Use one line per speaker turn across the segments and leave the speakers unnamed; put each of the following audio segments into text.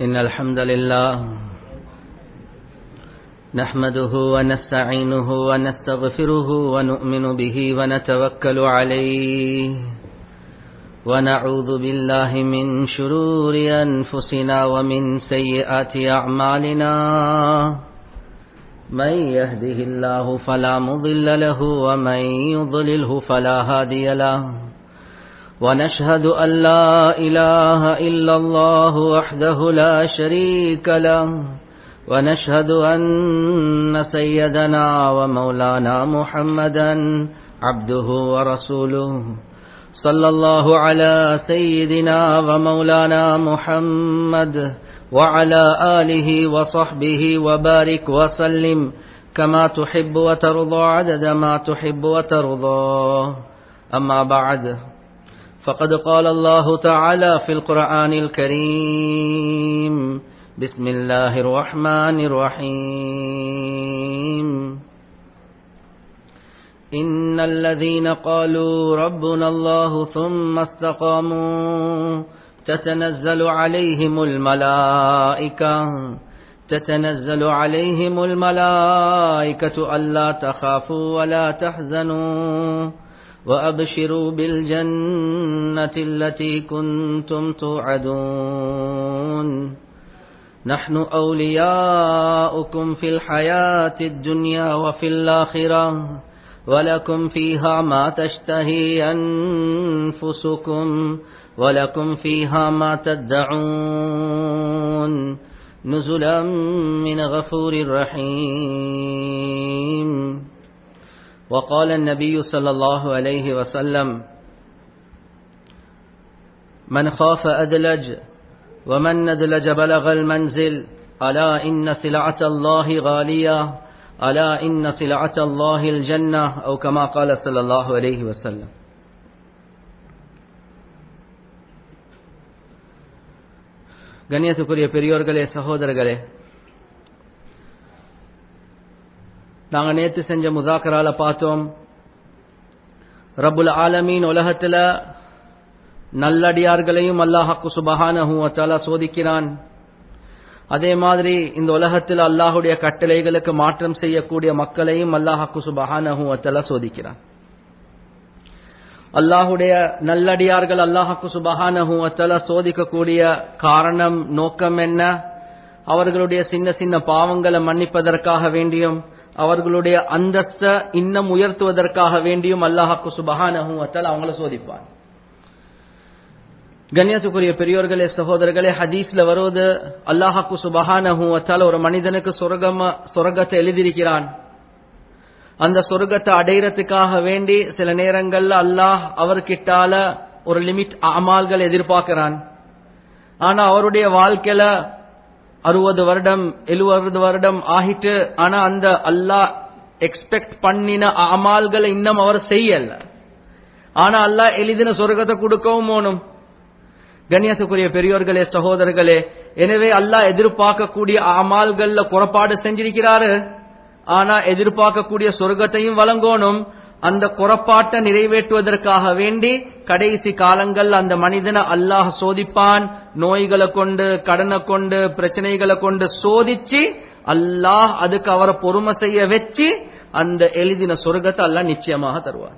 إن الحمد لله نحمده ونستعينه ونستغفره ونؤمن به ونتوكل عليه ونعوذ بالله من شرور أنفسنا ومن سيئات أعمالنا من يهده الله فلا مضل له ومن يضلله فلا هادي له ونشهد أن لا إله إلا الله وحده لا شريك له ونشهد أن سيدنا ومولانا محمدا عبده ورسوله صلى الله على سيدنا ومولانا محمد وعلى آله وصحبه وبارك وسلم كما تحب وترضى عدد ما تحب وترضى أما بعد فقد قال الله تعالى في القرآن الكريم بسم الله الرحمن الرحيم إن الذين قالوا ربنا الله ثم استقاموا تتنزل عليهم الملائكة تتنزل عليهم الملائكة ألا تخافوا ولا تحزنوا وأبشروا بالجنة التي كنتم توعدون نحن أولياؤكم في الحياة الدنيا وفي الآخرة ولكم فيها ما تشتهي أنفسكم ولكم فيها ما تدعون نزلا من غفور رحيم وقال النبي صلى الله عليه وسلم من خاف أدلج ومن ندلج بلغ المنزل ألا إن سلعة الله غالية ألا إن سلعة الله الجنة أو كما قال صلى الله عليه وسلم கண்ணியத்துக்குரிய பெரியோர்களே சகோதரர்களே நாங்க நேத்து செஞ்ச முதாக்கரால பார்த்தோம் ரபுல் ஆலமீன் உலகத்துல நல்லடியார்களையும் அல்லாஹாக்கு சுபஹானஹூவத்தாலா சோதிக்கிறான் அதே மாதிரி இந்த உலகத்தில் அல்லாஹுடைய கட்டளைகளுக்கு மாற்றம் செய்யக்கூடிய மக்களையும் அல்லாஹாக்கு சுபஹானஹூவத்தாலா சோதிக்கிறான் அல்லாஹுடைய நல்லடியார்கள் அல்லாஹாக்கு சுபஹானஹூவத்தாலா சோதிக்கக்கூடிய காரணம் நோக்கம் என்ன அவர்களுடைய சின்ன சின்ன பாவங்களை மன்னிப்பதற்காக வேண்டியும் அவர்களுடைய அந்தஸ்த இன்னும் உயர்த்துவதற்காக வேண்டியும் அல்லாஹாக்கு சுபஹானஹும் அவங்கள சோதிப்பான் கண்ணியத்துக்குரிய பெரியோர்களே சகோதரர்களே ஹதீஸ்ல வருவது அல்லாஹாக்கு சுபஹானஹும் ஒரு மனிதனுக்கு சொர்க்கமா சொர்க்கத்தை எழுதியிருக்கிறான் அந்த சொர்க்கத்தை அடையிறதுக்காக வேண்டி சில நேரங்கள்ல அல்லாஹ் அவர்கிட்டால ஒரு லிமிட் அமால்கள் எதிர்பார்க்கிறான் ஆனா அவருடைய வாழ்க்கையில அறுபது வருடம் எழுபது வருடம் ஆகிட்டு ஆனா அந்த அல்லாஹ் எக்ஸ்பெக்ட் பண்ணின அமால்களை இன்னும் அவர் செய்யல ஆனா அல்லாஹ் எளிதின சொர்க்கத்தை கொடுக்கவும் போனும் கண்ணியத்துக்குரிய பெரியோர்களே சகோதரர்களே எனவே அல்லாஹ் எதிர்பார்க்கக்கூடிய அமால்கள்ல குறப்பாடு செஞ்சிருக்கிறாரு ஆனா எதிர்பார்க்கக்கூடிய சொர்க்கத்தையும் வழங்கணும் அந்த குறப்பாட்டை நிறைவேற்றுவதற்காக வேண்டி கடைசி காலங்கள் அந்த மனிதனை அல்லாஹ் சோதிப்பான் நோய்களை கொண்டு கடனை கொண்டு பிரச்சனைகளை கொண்டு சோதிச்சு அல்லாஹ் அதுக்கு அவரை பொறுமை செய்ய வச்சு அந்த எழுதின சொர்க்கத்தை அல்லாஹ் நிச்சயமாக தருவார்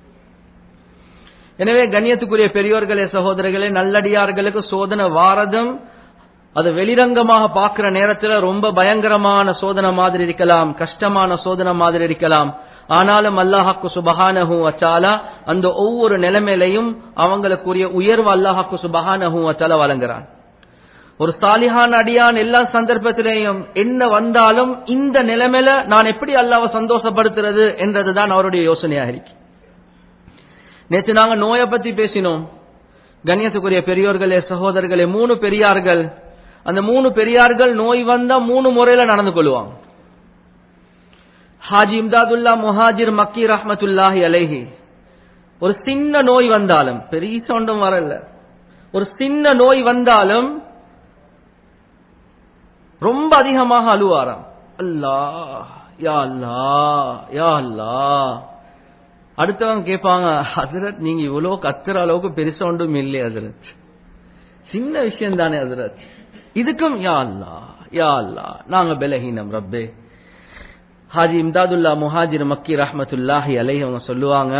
எனவே கண்ணியத்துக்குரிய பெரியோர்களே சகோதரர்களே நல்லடியார்களுக்கு சோதனை வாரதும் அது வெளிரங்கமாக பார்க்கிற நேரத்தில் ரொம்ப பயங்கரமான சோதனை மாதிரி இருக்கலாம் கஷ்டமான சோதனை மாதிரி இருக்கலாம் ஆனாலும் அல்லாஹாக்கு சுபஹானஹூ வச்சாலா அந்த ஒவ்வொரு நிலைமையிலையும் அவங்களுக்குரிய உயர்வு அல்லாஹாக்கு சுபஹானஹூ வச்சாலா வழங்குறான் ஒரு சாலிஹான் அடியான் எல்லா சந்தர்ப்பத்திலேயும் என்ன வந்தாலும் இந்த நிலைமையில நான் எப்படி அல்லாவை சந்தோஷப்படுத்துறது என்றதுதான் அவருடைய யோசனையாக இருக்கு நேற்று நாங்க நோயை பத்தி பேசினோம் கண்ணியத்துக்குரிய பெரியோர்களே சகோதரர்களே மூணு பெரியார்கள் அந்த மூணு பெரியார்கள் நோய் வந்தா மூணு முறையில நடந்து கொள்வாங்க ஹாஜி இம்தாதுல்லா முஹாஜிர் மக்கி ரஹமத்துல்லாஹி அலைஹி ஒரு சின்ன நோய் வந்தாலும் பெரிய சொண்டம் வரல ஒரு சின்ன நோய் வந்தாலும் ரொம்ப அதிகமாக அழுவாராம் அல்லாஹ் யா அல்லாஹ் யா அல்லாஹ் அடுத்தவங்க கேட்பாங்க ஹசரத் நீங்க இவ்வளவு கத்துற அளவுக்கு பெருசா ஒன்றும் இல்லையே ஹசரத் சின்ன விஷயம் தானே ஹசரத் இதுக்கும் யா அல்லா யா அல்லா நாங்க பலஹீனம் ரப்பே ஹாஜி இம்தாதுல்லா முஹாஜிர் மக்கி ரஹமத்துல்லாஹி அலைஹி அவங்க சொல்லுவாங்க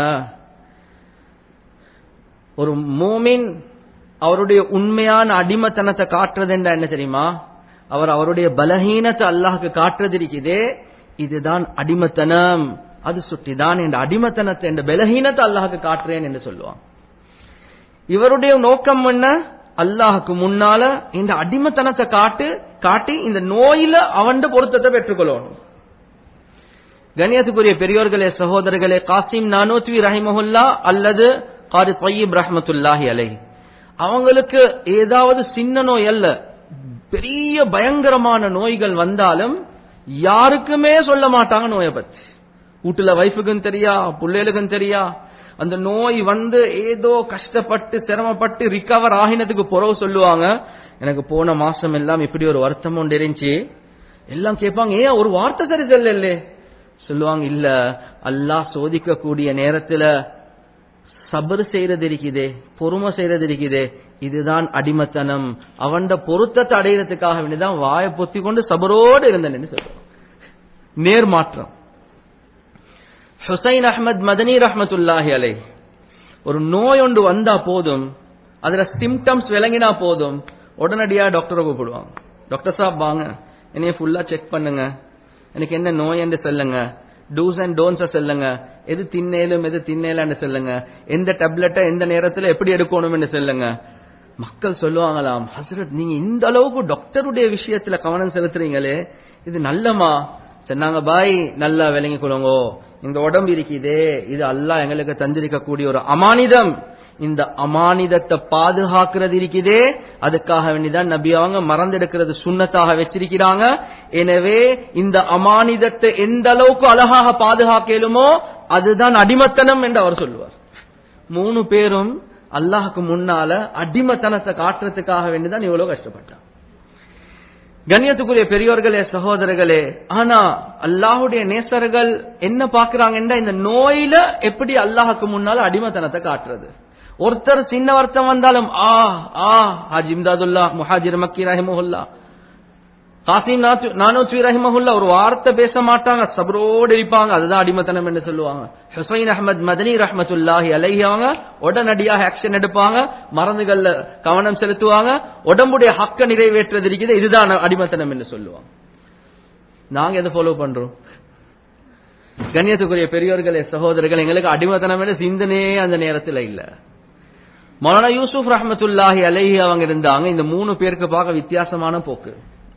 ஒரு மூமின் அவருடைய உண்மையான அடிமத்தனத்தை காட்டுறது என்ன தெரியுமா அவர் அவருடைய பலஹீனத்தை அல்லாஹுக்கு காட்டுறது இருக்குதே இதுதான் அடிமத்தனம் அது சுட்டிதான் என்ற அடிமத்தனத்தை என்ற பலஹீனத்தை அல்லாஹுக்கு காட்டுறேன் என்று சொல்லுவாங்க இவருடைய நோக்கம் என்ன அல்லாஹுக்கு முன்னால இந்த அடிமத்தனத்தை காட்டு காட்டி இந்த நோயில அவன் பொருத்தத்தை பெற்றுக்கொள்ளணும் கண்ணியத்துக்குரிய பெரியோர்களே சகோதரர்களே காசிம் நானூத்வி ரஹிமஹுல்லா அல்லது காரி தொய்யீப் ரஹமத்துல்லாஹி அலை அவங்களுக்கு ஏதாவது சின்ன நோய் அல்ல பெரிய பயங்கரமான நோய்கள் வந்தாலும் யாருக்குமே சொல்ல மாட்டாங்க நோயை பத்தி வீட்டுல வைஃபுக்கும் தெரியா பிள்ளைகளுக்கும் தெரியா அந்த நோய் வந்து ஏதோ கஷ்டப்பட்டு சிரமப்பட்டு ரிகவர் ஆகினதுக்கு புறவு சொல்லுவாங்க எனக்கு போன மாசம் எல்லாம் இப்படி ஒரு வருத்தம் ஒன்று இருந்துச்சு எல்லாம் கேட்பாங்க ஏன் ஒரு வார்த்தை சரி சொல்லலே சொல்லுவாங்க இல்ல அல்லாஹ் சோதிக்க கூடிய நேரத்துல சபர் செய்யறது இருக்குதே பொறுமை செய்யறது இருக்குதே இதுதான் அடிமத்தனம் அவன்ட பொருத்தத்தை அடையிறதுக்காக வேண்டிதான் வாயை பொத்தி கொண்டு சபரோடு இருந்தேன்னு சொல்லுவான் நேர்மாற்றம் ஹுசைன் அஹமத் மதனி ரஹமத்துல்லாஹி அலை ஒரு நோய் ஒன்று வந்தா போதும் அதுல சிம்டம்ஸ் விளங்கினா போதும் உடனடியா டாக்டரை கூப்பிடுவாங்க டாக்டர் சாப் வாங்க என்னைய ஃபுல்லா செக் பண்ணுங்க எனக்கு என்ன நோய் என்று சொல்லுங்க டூஸ் அண்ட் டோன்ஸ சொல்லுங்க எது தின்னேலும் எது தின்னேலான்னு சொல்லுங்க எந்த டேப்லெட்டை எந்த நேரத்துல எப்படி எடுக்கணும்னு சொல்லுங்க மக்கள் சொல்லுவாங்களாம் ஹசரத் நீங்க இந்த அளவுக்கு டாக்டருடைய விஷயத்துல கவனம் செலுத்துறீங்களே இது நல்லமா சொன்னாங்க பாய் நல்லா விளங்கி கொள்ளுங்கோ இந்த உடம்பு இருக்குதே இது அல்லாஹ் எங்களுக்கு தந்திருக்கக்கூடிய ஒரு அமானிதம் இந்த அமானிதத்தை பாதுகாக்கிறது இருக்குதே அதுக்காக வேண்டிதான் நபி அவங்க மறந்தெடுக்கிறது சுண்ணத்தாக வச்சிருக்கிறாங்க எனவே இந்த அமானிதத்தை எந்த அளவுக்கு அழகாக பாதுகாக்கலுமோ அதுதான் அடிமத்தனம் என்று அவர் சொல்லுவார் மூணு பேரும் அல்லாஹுக்கு முன்னால அடிமத்தனத்தை காட்டுறதுக்காக வேண்டிதான் இவ்வளவு கஷ்டப்பட்டான் கண்ணியத்துக்குரிய பெரியோர்களே சகோதரர்களே ஆனா அல்லாஹுடைய நேசர்கள் என்ன பாக்குறாங்கன்னா இந்த நோயில எப்படி அல்லாஹுக்கு முன்னால அடிமத்தனத்தை காட்டுறது ஒருத்தர் சின்ன வருத்தம் வந்தாலும் ஆ ஆ ஹாஜி இம்தாதுல்லா முஹாஜிர் மக்கி ரஹிமஹுல்லா காசிம் நானூத்வி ரஹிமஹுல்லா ஒரு வார்த்தை பேச மாட்டாங்க சபரோடு இருப்பாங்க அதுதான் அடிமத்தனம் என்று சொல்லுவாங்க ஹுசைன் அஹமத் மதனி ரஹமத்துல்லாஹி அலைஹி அவங்க உடனடியாக ஆக்ஷன் எடுப்பாங்க மருந்துகள்ல கவனம் செலுத்துவாங்க உடம்புடைய ஹக்க நிறைவேற்றுறது இருக்குது இதுதான் அடிமத்தனம் என்று சொல்லுவாங்க நாங்க எதை ஃபாலோ பண்றோம் கண்ணியத்துக்குரிய பெரியோர்களே சகோதரர்கள் எங்களுக்கு அடிமத்தனம் என்ற சிந்தனையே அந்த நேரத்தில் இல்ல மௌலானா யூசுப் ரஹமத்துல்லாஹி அலைஹி அவங்க இருந்தாங்க இந்த மூணு பேருக்கு பார்க்க வித்தியாசமான போக்கு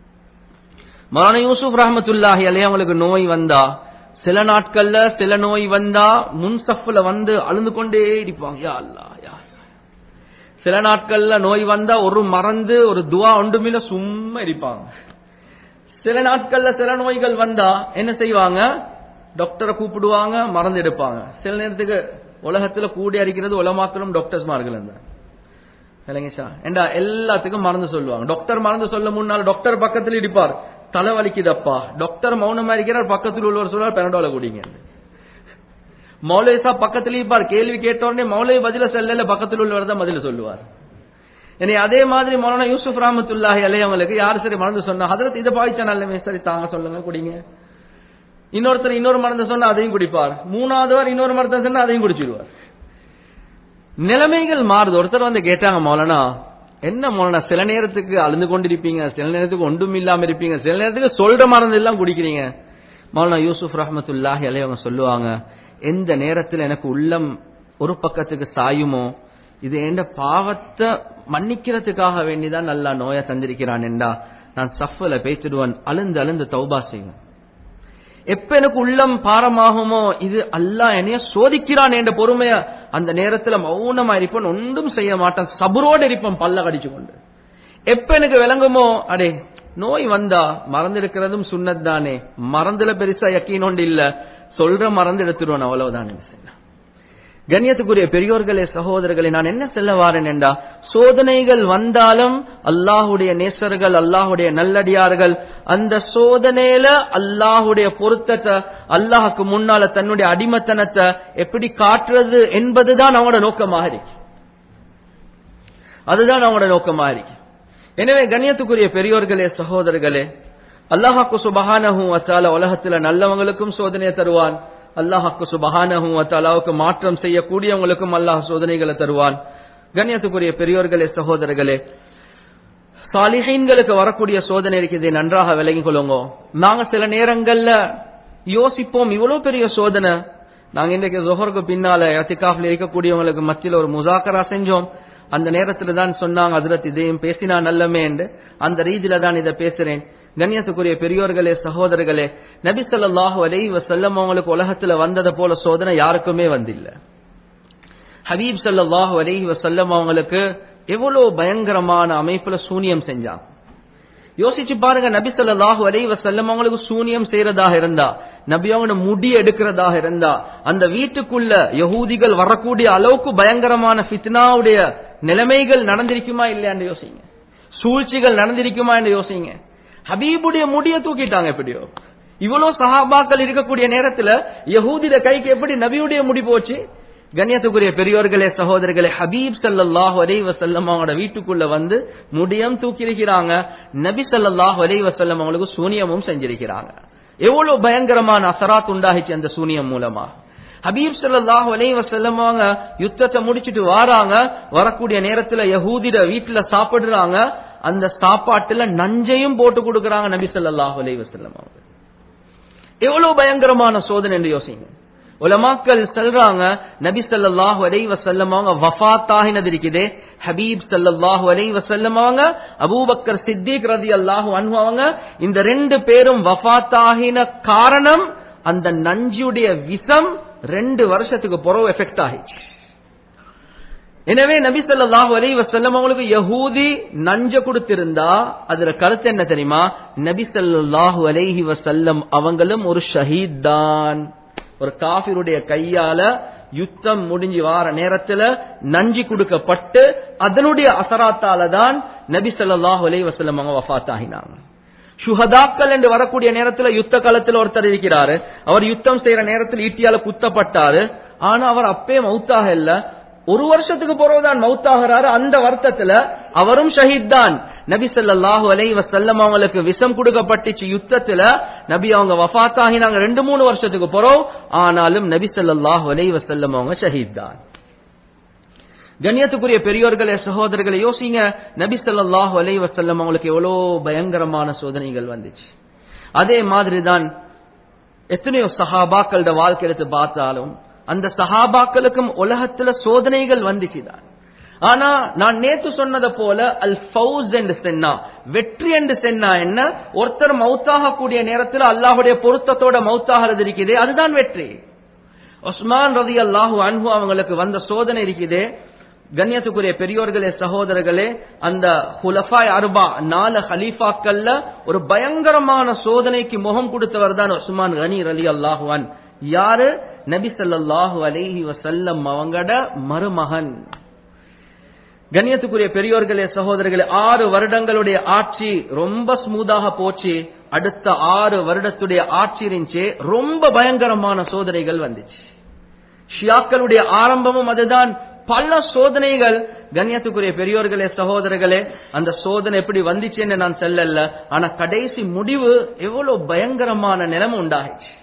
மௌலானா யூசுப் ரஹமத்துல்லாஹி அலைஹி அவங்களுக்கு நோய் வந்தா சில நாட்கள்ல சில நோய் வந்தா முன் சஃப்ல வந்து அழுந்து கொண்டே இருப்பாங்க யா அல்லா யா சில நாட்கள்ல நோய் வந்தா ஒரு மறந்து ஒரு துவா ஒன்றுமில்ல சும்மா இருப்பாங்க சில நாட்கள்ல சில நோய்கள் வந்தா என்ன செய்வாங்க டாக்டரை கூப்பிடுவாங்க மறந்து எடுப்பாங்க சில நேரத்துக்கு உலகத்துல கூடி அடிக்கிறது உலமாக்களும் டாக்டர்ஸ் மார்கள் இல்லைங்கஷா ஏண்டா எல்லாத்துக்கும் மறந்து சொல்லுவாங்க டாக்டர் மறந்து சொல்ல முன்னால டாக்டர் பக்கத்துல இடிப்பார் தலை வலிக்குதப்பா டாக்டர் மௌனமா இருக்கிறார் பக்கத்தில் உள்ளவர் சொல்றார் பெனடோல குடிங்க மௌலவி சா பக்கத்துல இருப்பார் கேள்வி கேட்ட உடனே மௌலவி பதில செல்லல பக்கத்தில் உள்ளவர் தான் பதில சொல்லுவார் இனி அதே மாதிரி மௌலானா யூசுப் ரஹமத்துல்லாஹி அலையவங்களுக்கு யார் சரி மறந்து சொன்னா ஹதரத் இதை பாய்ச்சா நல்லமே சரி தாங்க சொல்லுங்க குடிங்க இன்னொருத்தர் இன்னொரு மருந்து சொன்னா அதையும் குடிப்பார் மூணாவதுவர் இன்னொரு மருந்து சொன்னா அதையும் குடிச்சிடுவார் நிலைமைகள் மாறுது ஒருத்தர் வந்து கேட்டாங்க மௌலனா என்ன மௌலனா சில நேரத்துக்கு அழுந்து கொண்டிருப்பீங்க சில நேரத்துக்கு ஒன்றும் இல்லாம இருப்பீங்க சில நேரத்துக்கு சொல்ற மருந்து எல்லாம் குடிக்கிறீங்க மௌலனா யூசுப் ரஹமத்துல்லாஹி அலைய அவங்க சொல்லுவாங்க எந்த நேரத்தில் எனக்கு உள்ளம் ஒரு பக்கத்துக்கு சாயுமோ இது எந்த பாவத்தை மன்னிக்கிறதுக்காக வேண்டிதான் நல்லா நோயை தந்திருக்கிறான் என்றா நான் சஃபல பேசிடுவேன் அழுந்து அழுந்து தௌபா செய்வேன் எப்ப எனக்கு உள்ளம் பாரமாகுமோ இது அல்லாஹ் என்னைய சோதிக்கிறான் என்ற பொறுமைய அந்த நேரத்துல மௌனமா இருப்பேன் ஒன்றும் செய்ய மாட்டேன் சபரோடு இருப்பேன் பல்ல கடிச்சு கொண்டு எப்ப எனக்கு விளங்குமோ அடே நோய் வந்தா மறந்தெடுக்கிறதும் சுண்ணத் தானே மறந்துல பெருசா யக்கீனோண்டு இல்ல சொல்ற மறந்து எடுத்துருவேன் அவ்வளவுதான் கண்ணியத்துக்குரிய பெரியோர்களே சகோதரர்களே நான் என்ன செல்ல வாரேன் என்றா சோதனைகள் வந்தாலும் அல்லாஹுடைய நேசர்கள் அல்லாஹுடைய நல்லடியார்கள் அந்த சோதனையில அல்லாஹுடைய பொருத்தத்தை அல்லாஹுக்கு முன்னால தன்னுடைய அடிமத்தனத்தை எப்படி காட்டுறது என்பதுதான் அவங்களோட நோக்கமாக இருக்கு அதுதான் அவங்களோட நோக்கமாக இருக்கு எனவே கண்ணியத்துக்குரிய பெரியோர்களே சகோதரர்களே அல்லாஹாக்கு சுபஹானஹு வத்தால உலகத்துல நல்லவங்களுக்கும் சோதனையை தருவான் அல்லாஹாக்கு சுபஹானஹு வத்தாலாவுக்கு மாற்றம் செய்யக்கூடியவங்களுக்கும் அல்லாஹ் சோதனைகளை தருவான் கண்ணியத்துக்குரிய பெரியோர்களே சகோதரர்களே சாலிஹீன்களுக்கு வரக்கூடிய சோதனை இருக்குது நன்றாக விலகிக் கொள்ளுங்க நாங்க சில நேரங்கள்ல யோசிப்போம் இவ்வளவு பெரிய சோதனை நாங்க இன்றைக்கு ஜொஹருக்கு பின்னால அத்திகாஃபில் இருக்கக்கூடியவங்களுக்கு மத்தியில் ஒரு முசாக்கரா செஞ்சோம் அந்த நேரத்துல தான் சொன்னாங்க அதிரத் இதையும் பேசினா நல்லமே என்று அந்த ரீதியில தான் இதை பேசுறேன் கண்ணியத்துக்குரிய பெரியோர்களே சகோதரர்களே நபி ஸல்லல்லாஹு அலைஹி வஸல்லம் அவங்களுக்கு உலகத்துல வந்ததை போல சோதனை யாருக்குமே வந்தில்ல ஹபீப் ஸல்லல்லாஹு அலைஹி வஸல்லம் அவங்களுக்கு எவ்வளவு பயங்கரமான அமைப்புல சூனியம் செஞ்சாங்க யோசிச்சு பாருங்க நபி ஸல்லல்லாஹு அலைஹி வஸல்லம் அவங்களுக்கு சூனியம் செய்யறதாக இருந்தா நபி அவங்க முடி எடுக்கிறதாக இருந்தா அந்த வீட்டுக்குள்ள யகூதிகள் வரக்கூடிய அளவுக்கு பயங்கரமான ஃபித்னாவுடைய நிலைமைகள் நடந்திருக்குமா இல்லையான்னு யோசிங்க சூழ்ச்சிகள் நடந்திருக்குமா என்று யோசிங்க ஹபீபுடைய முடிய தூக்கிட்டாங்க எப்படியோ இவ்வளவு சஹாபாக்கள் இருக்கக்கூடிய நேரத்துல யகூதிட கைக்கு எப்படி நபியுடைய முடி போச்சு கண்ணியத்துக்குரிய பெரியோர்களே சகோதரர்களே ஹபீப் ஸல்லல்லாஹு அலைஹி வஸல்லம் அவங்களோட வீட்டுக்குள்ள வந்து முடியம் தூக்கி இருக்கிறாங்க நபி ஸல்லல்லாஹு அலைஹி வஸல்லம் அவங்களுக்கு சூனியமும் செஞ்சிருக்கிறாங்க எவ்வளவு பயங்கரமான அசராத் உண்டாகிச்சு அந்த சூனியம் மூலமா ஹபீப் ஸல்லல்லாஹு அலைஹி வஸல்லம் அவங்க யுத்தத்தை முடிச்சிட்டு வாராங்க வரக்கூடிய நேரத்துல யஹூதிட வீட்டுல சாப்பிடுறாங்க அந்த சாப்பாட்டுல நஞ்சையும் போட்டு கொடுக்கறாங்க நபி ஸல்லல்லாஹு அலைஹி வஸல்லம் அவங்க எவ்வளவு பயங்கரமான சோதனை என்று யோசிங்க உலமாக்கள் சொல்றாங்க நபி ஸல்லல்லாஹு அலைஹி வஸல்லம் அவங்க வஃபாத் ஆகினது இருக்குதே ஹபீப் ஸல்லல்லாஹு அலைஹி வஸல்லம் அவங்க அபூபக்கர் சித்திக் ரலியல்லாஹு அன்ஹு அவங்க இந்த ரெண்டு பேரும் வஃபாத் ஆகின காரணம் அந்த நஞ்சுடைய விஷம் ரெண்டு வருஷத்துக்கு பிறகு எஃபெக்ட் ஆகிச்சு எனவே நபி ஸல்லல்லாஹு அலைஹி வஸல்லம் அவங்களுக்கு யஹூதி நஞ்ச கொடுத்திருந்தா அதுல கருத்து என்ன தெரியுமா நபி ஸல்லல்லாஹு அலைஹி வஸல்லம் அவங்களும் ஒரு ஷஹீத் தான் ஒரு காபிருடைய கையால யுத்தம் முடிஞ்சு வார நேரத்துல நஞ்சி கொடுக்கப்பட்டு அதனுடைய அசராத்தால தான் நபி ஸல்லல்லாஹு அலைஹி வஸல்லம் அவங்க வஃபாத் ஆகினாங்க சுஹதாக்கள் என்று வரக்கூடிய நேரத்துல யுத்த காலத்துல ஒருத்தர் இருக்கிறாரு அவர் யுத்தம் செய்யற நேரத்தில் ஈட்டியால குத்தப்பட்டாரு ஆனா அவர் அப்பே மௌத்தாக இல்ல ஒரு வருஷத்துக்கு பிறகுதான் மௌத்தாகிறாரு அந்த வருத்தத்துல அவரும் ஷஹீத் தான் நபி ஸல்லல்லாஹு அலைஹி வஸல்லம் அவங்களுக்கு விஷம் கொடுக்கப்பட்டுச்சு யுத்தத்துல நபி அவங்க வஃபாத் ஆகினாங்க ரெண்டு மூணு வருஷத்துக்கு பிறகு ஆனாலும் நபி ஸல்லல்லாஹு அலைஹி வஸல்லம் அவங்க ஷஹீத் தான் கண்ணியத்துக்குரிய பெரியோர்களே சகோதரர்களை யோசிங்க நபி ஸல்லல்லாஹு அலைஹி வஸல்லம் அவங்களுக்கு எவ்வளோ பயங்கரமான சோதனைகள் வந்துச்சு அதே மாதிரி தான் எத்தனையோ சஹாபாக்களோட வாழ்க்கை எடுத்து பார்த்தாலும் அந்த சஹாபாக்களுக்கும் உலகத்துல சோதனைகள் வந்துச்சுதான் ஆனா நான் நேத்து சொன்னதை போல அல் ஃபவுஸ் என்று சென்னா வெற்றி என்று சென்னா என்ன ஒருத்தர் மௌத்தாக கூடிய நேரத்தில் அல்லாஹுடைய பொருத்தத்தோட மௌத்தாகிறது இருக்குதே அதுதான் வெற்றி உஸ்மான் ரதி அல்லாஹு அன்பு அவங்களுக்கு வந்த சோதனை இருக்குதே கண்ணியத்துக்குரிய பெரியோர்களே சகோதரர்களே அந்த ஹுலஃபாய் அருபா நாலு ஹலீஃபாக்கள்ல ஒரு பயங்கரமான சோதனைக்கு முகம் கொடுத்தவர் தான் உஸ்மான் கனி அலி அல்லாஹுவான் யாரு நபி ஸல்லல்லாஹு அலைஹி வஸல்லம் அவங்கட மருமகன் கண்ணியத்துக்குரிய பெரியோர்களே சகோதரர்களே ஆறு வருடங்களுடைய ஆட்சி ரொம்ப ஸ்மூதாக போச்சு அடுத்த ஆறு வருடத்துடைய ஆட்சி இருந்துச்சு ரொம்ப பயங்கரமான சோதனைகள் வந்துச்சு ஷியாக்களுடைய ஆரம்பமும் அதுதான் பல சோதனைகள் கண்ணியத்துக்குரிய பெரியோர்களே சகோதரர்களே அந்த சோதனை எப்படி வந்துச்சுன்னு நான் சொல்லல ஆனா கடைசி முடிவு எவ்வளவு பயங்கரமான நிலைமை உண்டாகிச்சு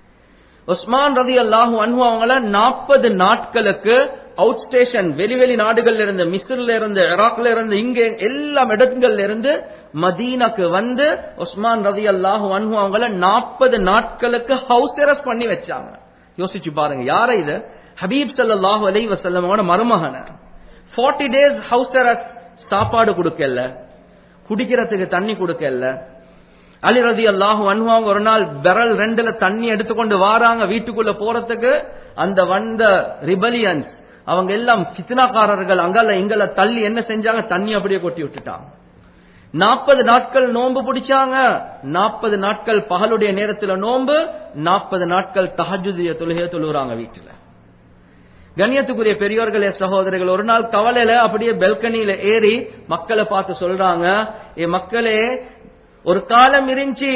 உஸ்மான் ரதி அல்லாஹூ அன்ஹு அவங்கள நாற்பது நாட்களுக்கு அவுட் ஸ்டேஷன் வெளி வெளி நாடுகள்ல இருந்து மிஸ்ர்ல இருந்து இராக்ல இருந்து இங்க எல்லா இடங்கள்ல இருந்து மதீனாக்கு வந்து உஸ்மான் ரதி அல்லாஹூ அன்ஹு அவங்கள நாற்பது நாட்களுக்கு ஹவுஸ் அரெஸ்ட் பண்ணி வச்சாங்க யோசிச்சு பாருங்க யார இது ஹபீப் சல்லாஹூ அலை வசல்லமோட மருமகன ஃபார்ட்டி டேஸ் ஹவுஸ் அரெஸ்ட் சாப்பாடு கொடுக்கல குடிக்கிறதுக்கு தண்ணி கொடுக்கல அலி ரதி அல்லாஹு அன்ஹுவாங்க ஒரு நாள் பெரல் ரெண்டுல தண்ணி எடுத்துக்கொண்டு வாராங்க வீட்டுக்குள்ள போறதுக்கு அந்த வந்த ரிபலியன்ஸ் அவங்க எல்லாம் கித்னாக்காரர்கள் அங்கல்ல இங்கல தள்ளி என்ன செஞ்சாங்க தண்ணி அப்படியே கொட்டி விட்டுட்டாங்க நாற்பது நாட்கள் நோன்பு பிடிச்சாங்க நாற்பது நாட்கள் பகலுடைய நேரத்துல நோன்பு நாற்பது நாட்கள் தஹஜுதிய தொழுகைய தொழுகிறாங்க வீட்டுல கண்ணியத்துக்குரிய பெரியோர்களே சகோதரர்கள் ஒரு நாள் கவலையில அப்படியே பெல்கனியில ஏறி மக்களை பார்த்து சொல்றாங்க ஏ மக்களே ஒரு காலம் இருந்துச்சு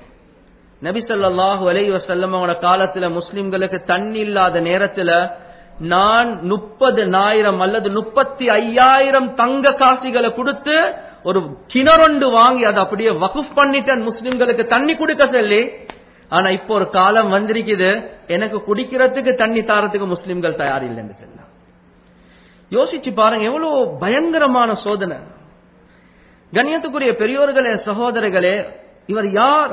நபி ஸல்லல்லாஹு அலைஹி வஸல்லம் அவங்களோட காலத்துல முஸ்லிம்களுக்கு தண்ணி இல்லாத நேரத்துல நான் முப்பது ஆயிரம் அல்லது முப்பத்தி ஐயாயிரம் தங்க காசிகளை கொடுத்து ஒரு கிணறொண்டு வாங்கி அதை அப்படியே வகுப் பண்ணிட்டேன் முஸ்லிம்களுக்கு தண்ணி கொடுக்க சொல்லி ஆனா இப்போ ஒரு காலம் வந்திருக்குது எனக்கு குடிக்கிறதுக்கு தண்ணி தாரத்துக்கு முஸ்லிம்கள் தயார் இல்லைன்னு சொன்னா யோசிச்சு பாருங்க எவ்வளவு பயங்கரமான சோதனை கண்ணியத்துக்குரிய பெரியோர்களே சகோதரர்களே இவர் யார்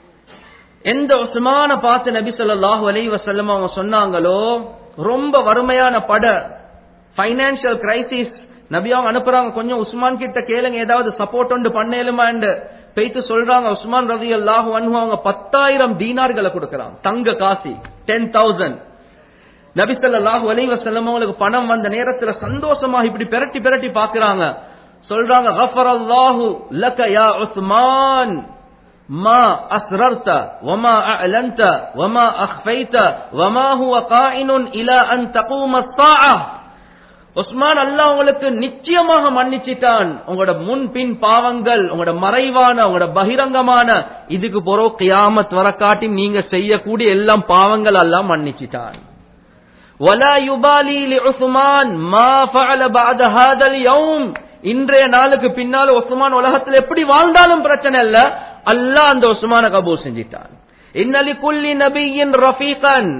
எந்த உஸ்மான பார்த்து நபி ஸல்லல்லாஹு அலைஹி வஸல்லம் அவங்க சொன்னாங்களோ ரொம்ப வறுமையான பட ஃபைனான்சியல் கிரைசிஸ் நபி அவங்க அனுப்புறாங்க கொஞ்சம் உஸ்மான் கிட்ட கேளுங்க ஏதாவது சப்போர்ட் ஒன்று பண்ணேலுமாண்டு பெய்த்து சொல்றாங்க உஸ்மான் ரதி அல்லாஹு அன்ஹு அவங்க பத்தாயிரம் தீனார்களை கொடுக்கறாங்க தங்க காசி டென் தௌசண்ட் நபி ஸல்லல்லாஹு அலைஹி வஸல்லம் அவங்களுக்கு பணம் வந்த நேரத்துல சந்தோஷமா இப்படி பிரட்டி பிரட்டி பாக்குறாங்க சொல்றாங்க கஃபரல்லாஹு லக யா உஸ்மான் ما أسررت وما أعلنت وما أخفيت وما هو قائن إلى أن تقوم الساعة உஸ்மான் அல்லாஹ் உங்களுக்கு நிச்சயமாக மன்னிச்சிட்டான் உங்களோட முன் பின் பாவங்கள் உங்களோட மறைவான உங்களோட பகிரங்கமான இதுக்கு போறோம் கியாமத் வர காட்டி நீங்க செய்யக்கூடிய எல்லாம் பாவங்கள் எல்லாம் மன்னிச்சிட்டான் ولا يبالي لعثمان ما فعل بعد هذا اليوم இன்றைய நாளுக்கு பின்னால் உஸ்மான் உலகத்தில் எப்படி வாழ்ந்தாலும் பிரச்சனை இல்ல அல்லாஹ் அந்த உஸ்மான கபூல் செஞ்சிட்டான் இன்னலி குல்லி நபியின் ரஃபீகன்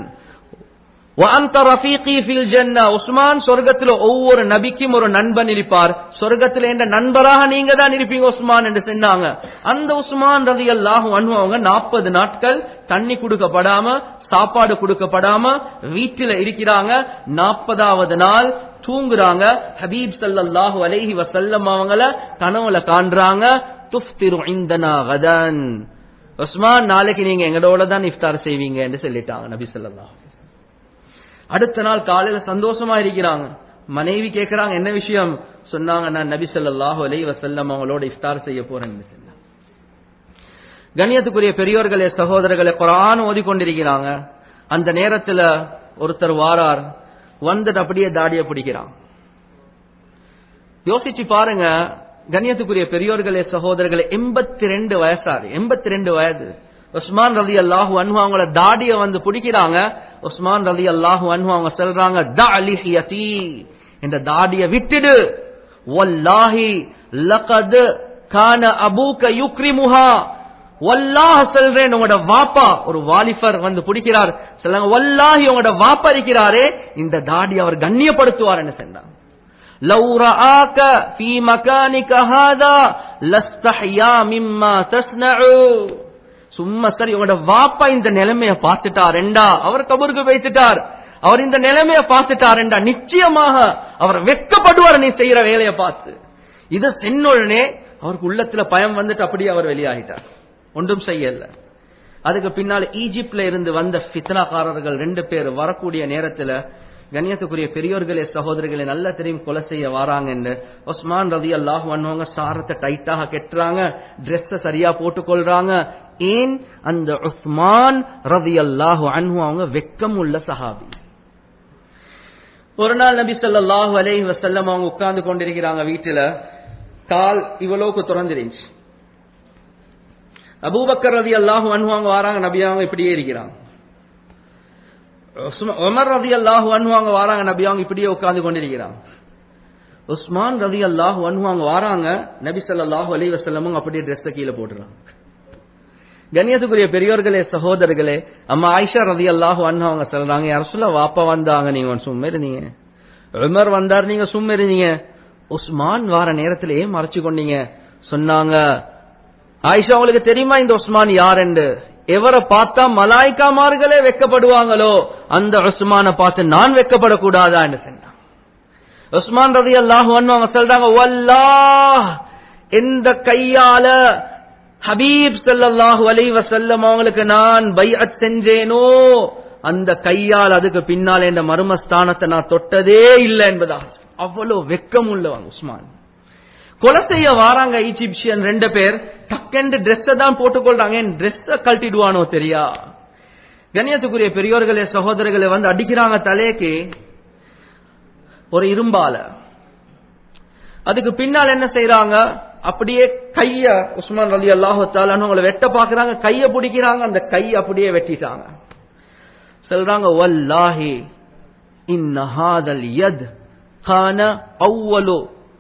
وأنت رفيقي في الجنة உஸ்மான் சொர்க்கத்தில் ஒவ்வொரு நபிக்கும் ஒரு நண்பன் இருப்பார் சொர்க்கத்தில் என்ற நண்பராக நீங்க தான் இருப்பீங்க உஸ்மான் என்று சொன்னாங்க அந்த உஸ்மான் ரதி அல்லாஹும் அன்பு அவங்க நாற்பது நாட்கள் தண்ணி கொடுக்கப்படாம சாப்பாடு கொடுக்கப்படாம வீட்டில இருக்கிறாங்க நாற்பதாவது நாள் தூங்குறாங்க ஹபீப் ஸல்லல்லாஹு அலைஹி வஸல்லம் அவங்கள கனவுல காண்றாங்க துஃப்திரு இந்தனா கதன் உஸ்மான் நாளைக்கு நீங்க எங்களோட தான் இஃப்தார் செய்வீங்க என்று சொல்லிட்டாங்க நபி ஸல்லல்லாஹு அலைஹி வஸல்லம். அடுத்த நாள் காலையில சந்தோஷமா இருக்கிறாங்க மனைவி கேட்கறாங்க என்ன விஷயம் சொன்னாங்க நான் நபி ஸல்லல்லாஹு அலைஹி வஸல்லம் அவங்களோட இஃப்தார் செய்ய போறேன்னு சொன்னாங்க கண்ணியத்துக்குரிய பெரியோர்களே சகோதரர்களே குரான் ஓதிக்கொண்டிருக்கிறாங்க அந்த நேரத்துல ஒருத்தர் வாரார் வந்துட்டு அப்படியே தாடிய பிடிக்கிறான் யோசிச்சு பாருங்க கண்ணியத்துக்குரிய பெரியோர்களே சகோதரர்களே எண்பத்தி ரெண்டு வயசாரு எண்பத்தி ரெண்டு வயது உஸ்மான் ரலி அல்லாஹு அன்ஹு அவங்கள தாடிய வந்து பிடிக்கிறாங்க உஸ்மான் ரலி அல்லாஹு அன்ஹு அவங்க சொல்றாங்க த அலிஹியதி இந்த தாடிய விட்டுடு வல்லாஹி லகத் கான அபூக யுக்ரிமுஹா வல்லாஹ் சொல்றேன் உங்களோட வாப்பா ஒரு வாலிபர் வந்து பிடிக்கிறார் சொல்லுங்க வல்லாஹி உங்களோட வாப்பா இருக்கிறாரே இந்த தாடி அவர் கண்ணியப்படுத்துவார் சொன்னாங்க لو رآك في مكانك هذا لاستحيا مما تصنع சும்மா சரி உங்களோட வாப்பா இந்த நிலைமைய பார்த்துட்டாருண்டா அவர் கபருக்கு வைத்துட்டார் அவர் இந்த நிலைமைய பார்த்துட்டாருண்டா நிச்சயமாக அவர் வெட்கப்படுவார் நீ செய்யற வேலையை பார்த்து இத சென்னொடனே அவருக்கு உள்ளத்துல பயம் வந்துட்டு அப்படியே அவர் வெளியாகிட்டார் ஒன்றும் செய்யல அதுக்கு பின்னால் ஈஜிப்ட்ல இருந்து வந்த ஃபித்னாக்காரர்கள் ரெண்டு பேர் வரக்கூடிய நேரத்துல கண்ணியத்துக்குரிய பெரியோர்களே சகோதரர்களே நல்லா தெரியும் கொலை செய்ய வாராங்க என்று உஸ்மான் ரதி அல்லாஹ் வந்தவங்க சாரத்தை டைட்டாக கெட்டுறாங்க ட்ரெஸ் சரியா போட்டுக்கொள்றாங்க ஏன் அந்த உஸ்மான் ரதி அல்லாஹு அன்ஹு அவங்க வெக்கம் உள்ள சஹாபி ஒரு நாள் நபி ஸல்லல்லாஹு அலைஹி வஸல்லம் அவங்க உட்கார்ந்து கொண்டிருக்கிறாங்க வீட்டுல கால் இவ்வளவுக்கு திறந்துருந்துச்சு அபூபக்கர் ரதி அல்லாஹு அன்ஹு அவங்க வராங்க நபி அவங்க இப்படியே இருக்கிறாங்க உஸ்மா- உமர் ரதி அல்லாஹு அன்ஹு அவங்க வராங்க நபி அவங்க இப்படியே உட்கார்ந்து கொண்டிருக்கிறாங்க உஸ்மான் ரதி அல்லாஹு அன்ஹு அவங்க வராங்க நபி ஸல்லல்லாஹு அலைஹி வஸல்லம் அப்படியே ட்ரெஸ் கீழே போடுறாங்க கண்ணியத்துக்குரிய பெரியோர்களே சகோதரர்களே அம்மா ஆயிஷா ரதி அல்லாஹு அன்ஹு அவங்க சொல்றாங்க யார் சொல்ல வாப்பா வந்தாங்க நீங்க கொஞ்சம் சும்மா இருந்தீங்க உமர் வந்தார் நீங்க சும்மா இருந்தீங்க உஸ்மான் வார நேரத்துல ஏன் மறைச்சு கொண்டீங்க சொன்னாங்க ஆயிஷா உங்களுக்கு தெரியுமா இந்த உஸ்மான் யார் என்று எவரை பார்த்தா மலாய்க்காமார்களே வெக்கப்படுவாங்களோ அந்த உஸ்மான பார்த்து நான் வெக்கப்படக்கூடாதா என்று சொன்னான் உஸ்மான் ரதி அல்லாஹு அவங்க சொல்றாங்க வல்லாஹ் எந்த கையால ஹபீப் ஸல்லல்லாஹு அலைஹி வஸல்லம் அவங்களுக்கு நான் பைஅத் செஞ்சேனோ அந்த கையால் அதுக்கு பின்னால் என்ற மர்மஸ்தானத்தை நான் தொட்டதே இல்லை என்பதா அவ்வளவு வெக்கம் உள்ளவங்க உஸ்மான் கொலை செய்ய வாராங்க ஈஜிப்சியன் ரெண்டு பேர் டக்கென்று ட்ரெஸ் தான் போட்டுக்கொள்றாங்க என் ட்ரெஸ் கழட்டிடுவானோ தெரியா கண்ணியத்துக்குரிய பெரியோர்களே சகோதரர்களே வந்து அடிக்கிறாங்க தலைக்கு ஒரு இரும்பால அதுக்கு பின்னால் என்ன செய்யறாங்க அப்படியே கைய உஸ்மான் ரலி அல்லாஹு அவங்களை வெட்ட பாக்குறாங்க கைய பிடிக்கிறாங்க அந்த கை அப்படியே வெட்டிட்டாங்க சொல்றாங்க வல்லாஹி இன்ன ஹாதல் யத் கான அவ்வலு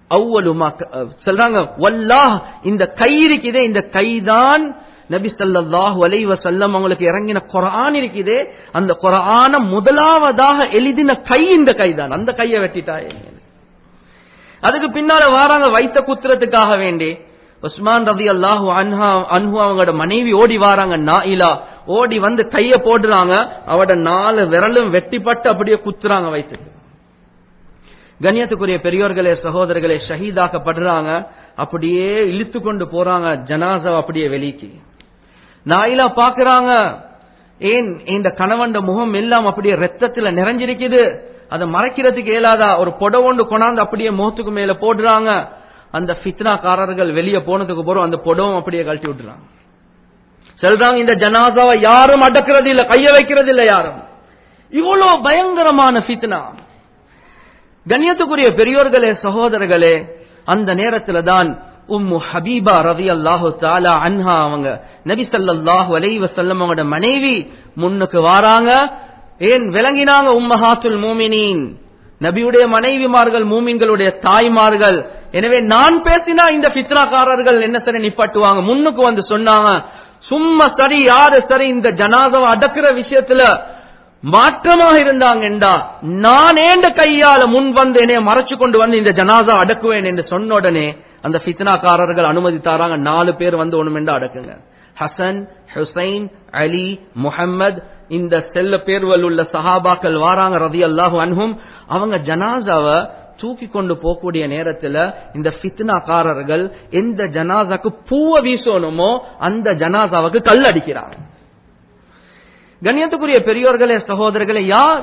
அவ்வளுமா சொல்றாங்க வல்லாஹ் இந்த கை இருக்குதே இந்த கைதான் நபி ஸல்லல்லாஹு அலைஹி வஸல்லம் அவங்களுக்கு இறங்கின குர்ஆன் இருக்குதே அந்த குர்ஆன முதலாவதாக எழுதின கை இந்த கைதான் அந்த கையை வெட்டிட்டாயே அதுக்கு பின்னால வாராங்க வைத்த குத்துறதுக்காக வேண்டி உஸ்மான் ரதி அல்லாஹு அன்ஹா அன்ஹு அவங்களோட மனைவி ஓடி வாராங்க நாயிலா ஓடி வந்து கைய போடுறாங்க அவட நாலு விரலும் வெட்டிப்பட்டு அப்படியே குத்துறாங்க வைத்துக்கு கண்ணியத்துக்குரிய பெரியோர்களே சகோதரர்களே ஷஹீதாக்கப்படுறாங்க அப்படியே இழுத்து கொண்டு போறாங்க ஜனாசா அப்படியே வெளிக்கு நாயிலா பாக்குறாங்க ஏன் இந்த கணவன் முகம் எல்லாம் அப்படியே ரத்தத்துல நிறைஞ்சிருக்குது அதை மறைக்கிறதுக்கு இயலாதா ஒரு புடவொண்டு கொண்டாந்து அப்படியே முகத்துக்கு மேல போடுறாங்க அந்த ஃபித்னாக்காரர்கள் வெளியே போனதுக்கு போறோம் அந்த புடவும் அப்படியே கழட்டி விட்டுறாங்க சொல்றாங்க இந்த ஜனாசாவை யாரும் அடக்கிறது இல்ல கைய வைக்கிறது இல்ல யாரும் இவ்வளவு பயங்கரமான ஃபித்னா கண்ணியத்துக்குரிய பெரியோர்களே சகோதரர்களே அந்த நேரத்துல தான் உம்மு ஹபீபா ரவி அல்லாஹு தாலா அன்ஹா அவங்க நபி ஸல்லல்லாஹு அலைஹி வஸல்லம் அவங்களோட மனைவி முன்னுக்கு வாராங்க ஏன் விளங்கினாங்க உம்மஹாத்துல் மூமினீன் நபியுடைய மனைவிமார்கள் மூமின்களுடைய தாய்மார்கள் எனவே நான் பேசினா இந்த ஃபித்னாக்காரர்கள் என்ன சரி நிப்பாட்டுவாங்க முன்னுக்கு வந்து சொன்னாங்க சும்மா சரி யாரு சரி இந்த ஜனாதாவை அடக்குற விஷயத்துல மாற்றமாக இருந்தாங்கண்டா நான் ஏண்ட கையால முன் வந்து என்னைய மறைச்சு கொண்டு வந்து இந்த ஜனாசா அடக்குவேன் என்று சொன்ன உடனே அந்த ஃபித்னாக்காரர்கள் அனுமதி தாராங்க நாலு பேர் வந்து ஒண்ணுமெண்டா அடக்குங்க ஹசன் ஹுசைன் அலி முஹம்மத் இந்த செல்ல பேர்வல் உள்ள சஹாபாக்கள் வாராங்க ரதி அல்லாஹு அன்ஹும் அவங்க ஜனாசாவை தூக்கி கொண்டு போகக்கூடிய நேரத்துல இந்த ஃபித்னாக்காரர்கள் எந்த ஜனாசாக்கு பூவை வீசணுமோ அந்த ஜனாசாவுக்கு கல் அடிக்கிறாங்க கண்ணியத்துக்குரிய பெரியோர்களே சகோதரர்களே யார்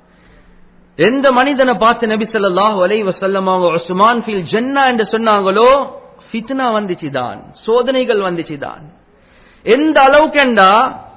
எந்த மனிதனை பார்த்து நபி ஸல்லல்லாஹு அலைஹி வஸல்லம் அவங்க உஸ்மான் ஃபில் ஜன்னா என்று சொன்னாங்களோ ஃபித்னா வந்துச்சுதான் சோதனைகள் வந்துச்சுதான் எந்த அளவுக்குண்டா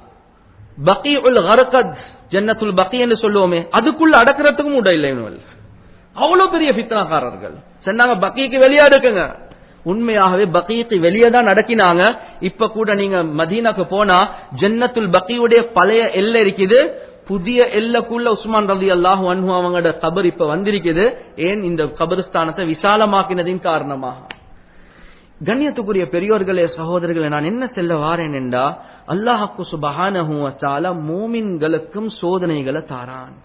பகீஉல் கர்கத் ஜன்னத்துல் பகி என்று சொல்லுவோமே அதுக்குள்ள அடக்கிறதுக்கும் உட இல்லை இவனுவல் அவ்வளவு பெரிய ஃபித்னாக்காரர்கள் சொன்னாங்க பக்கிக்கு வெளியே எடுக்குங்க உண்மையாகவே பக்கீக்கு வெளியே தான் நடக்கினாங்க இப்ப கூட நீங்க மதீனாக்கு போனா ஜன்னத்துல் பக்கியுடைய பழைய எல்லை இருக்குது புதிய எல்லைக்குள்ள உஸ்மான் ரவி அல்லாஹு அன்ஹு அவங்களோட கபர் இப்ப வந்திருக்குது ஏன் இந்த கபருஸ்தானத்தை விசாலமாக்கினதின் காரணமாக கண்ணியத்துக்குரிய பெரியோர்களே சகோதரர்களே நான் என்ன செல்ல வாரேன் என்றா அல்லாஹாக்கு சுபஹானஹுவத்தால மூமின்களுக்கும் சோதனைகளை தாரான்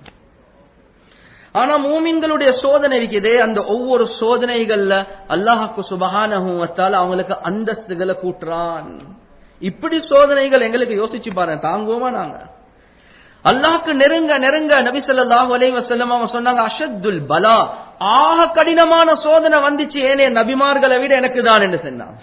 ஆனா மூமின்களுடைய சோதனை இருக்குதே அந்த ஒவ்வொரு சோதனைகள்ல அல்லாஹாக்கு சுபஹானஹுவத்தால அவங்களுக்கு அந்தஸ்துகளை கூட்டுறான் இப்படி சோதனைகள் எங்களுக்கு யோசிச்சு பாருங்க தாங்குவோமா நாங்க அல்லாஹ்க்கு நெருங்க நெருங்க நபி ஸல்லல்லாஹு அலைஹி வஸல்லம் அவங்க சொன்னாங்க அஷத்துல் பலா ஆக கடினமான சோதனை வந்துச்சு ஏனே நபிமார்களை விட எனக்கு தான் என்று சொன்னாங்க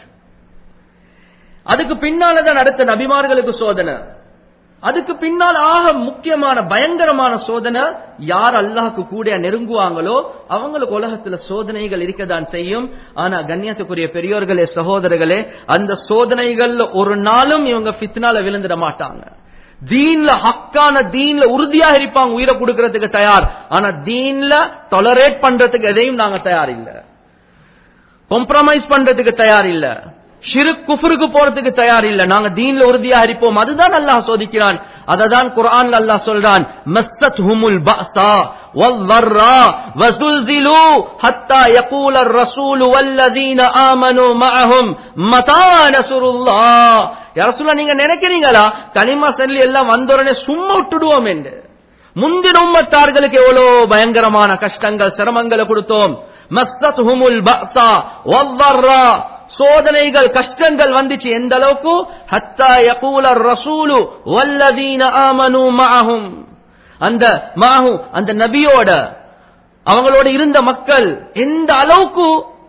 அதுக்கு பின்னாலதான் அடுத்த நபிமார்களுக்கு சோதனை அதுக்கு பின்னால் ஆக முக்கியமான பயங்கரமான சோதனை யார் அல்லாஹ்க்கு கூட நெருங்குவாங்களோ அவங்களுக்கு உலகத்துல சோதனைகள் இருக்கதான் செய்யும் ஆனா கண்ணியத்துக்குரிய பெரியோர்களே சகோதரர்களே அந்த சோதனைகள்ல ஒரு நாளும் இவங்க ஃபித்னால விழுந்துட மாட்டாங்க தீன்ல ஹக்கான தீன்ல உறுதியாக இருப்பாங்க உயிரை கொடுக்கறதுக்கு தயார் ஆனா தீன்ல டொலரேட் பண்றதுக்கு எதையும் நாங்க தயார் இல்ல காம்ப்ரமைஸ் பண்றதுக்கு தயார் இல்ல ஷிரு குஃபருக்கு போறதுக்கு தயார் இல்ல நாங்க தீன்ல உறுதியா இருப்போம் அதுதான் அல்லாஹ் சோதிக்கிறான் அததான் குர்ஆன்ல அல்லாஹ் சொல்றான் மஸ்தத் ஹுமுல் பஅஸா வல்வர்ரா வஸுல்சிலு ஹத்தா யகூல الرسول والذين آمنوا معهم متى نصر الله யா ரசூலுல்லாஹ் நீங்க நினைக்கிறீங்களா கலிமா சொல்லி எல்லாம் வந்தோடனே சும்மா விட்டுடுவோம் என்று முந்தின உம்மத்தார்களுக்கு எவ்வளவு பயங்கரமான கஷ்டங்கள் சிரமங்களை கொடுத்தோம் மஸ்தத் ஹுமுல் பஅஸா வல்வர்ரா சோதனைகள் கஷ்டங்கள் வந்துச்சு எந்த அளவுக்கு ஹத்தா யகூல ரசூலு வல்லதீன ஆமனு மஅஹும் அந்த மாஹு அந்த நபியோட அவங்களோட இருந்த மக்கள் எந்த அளவுக்கு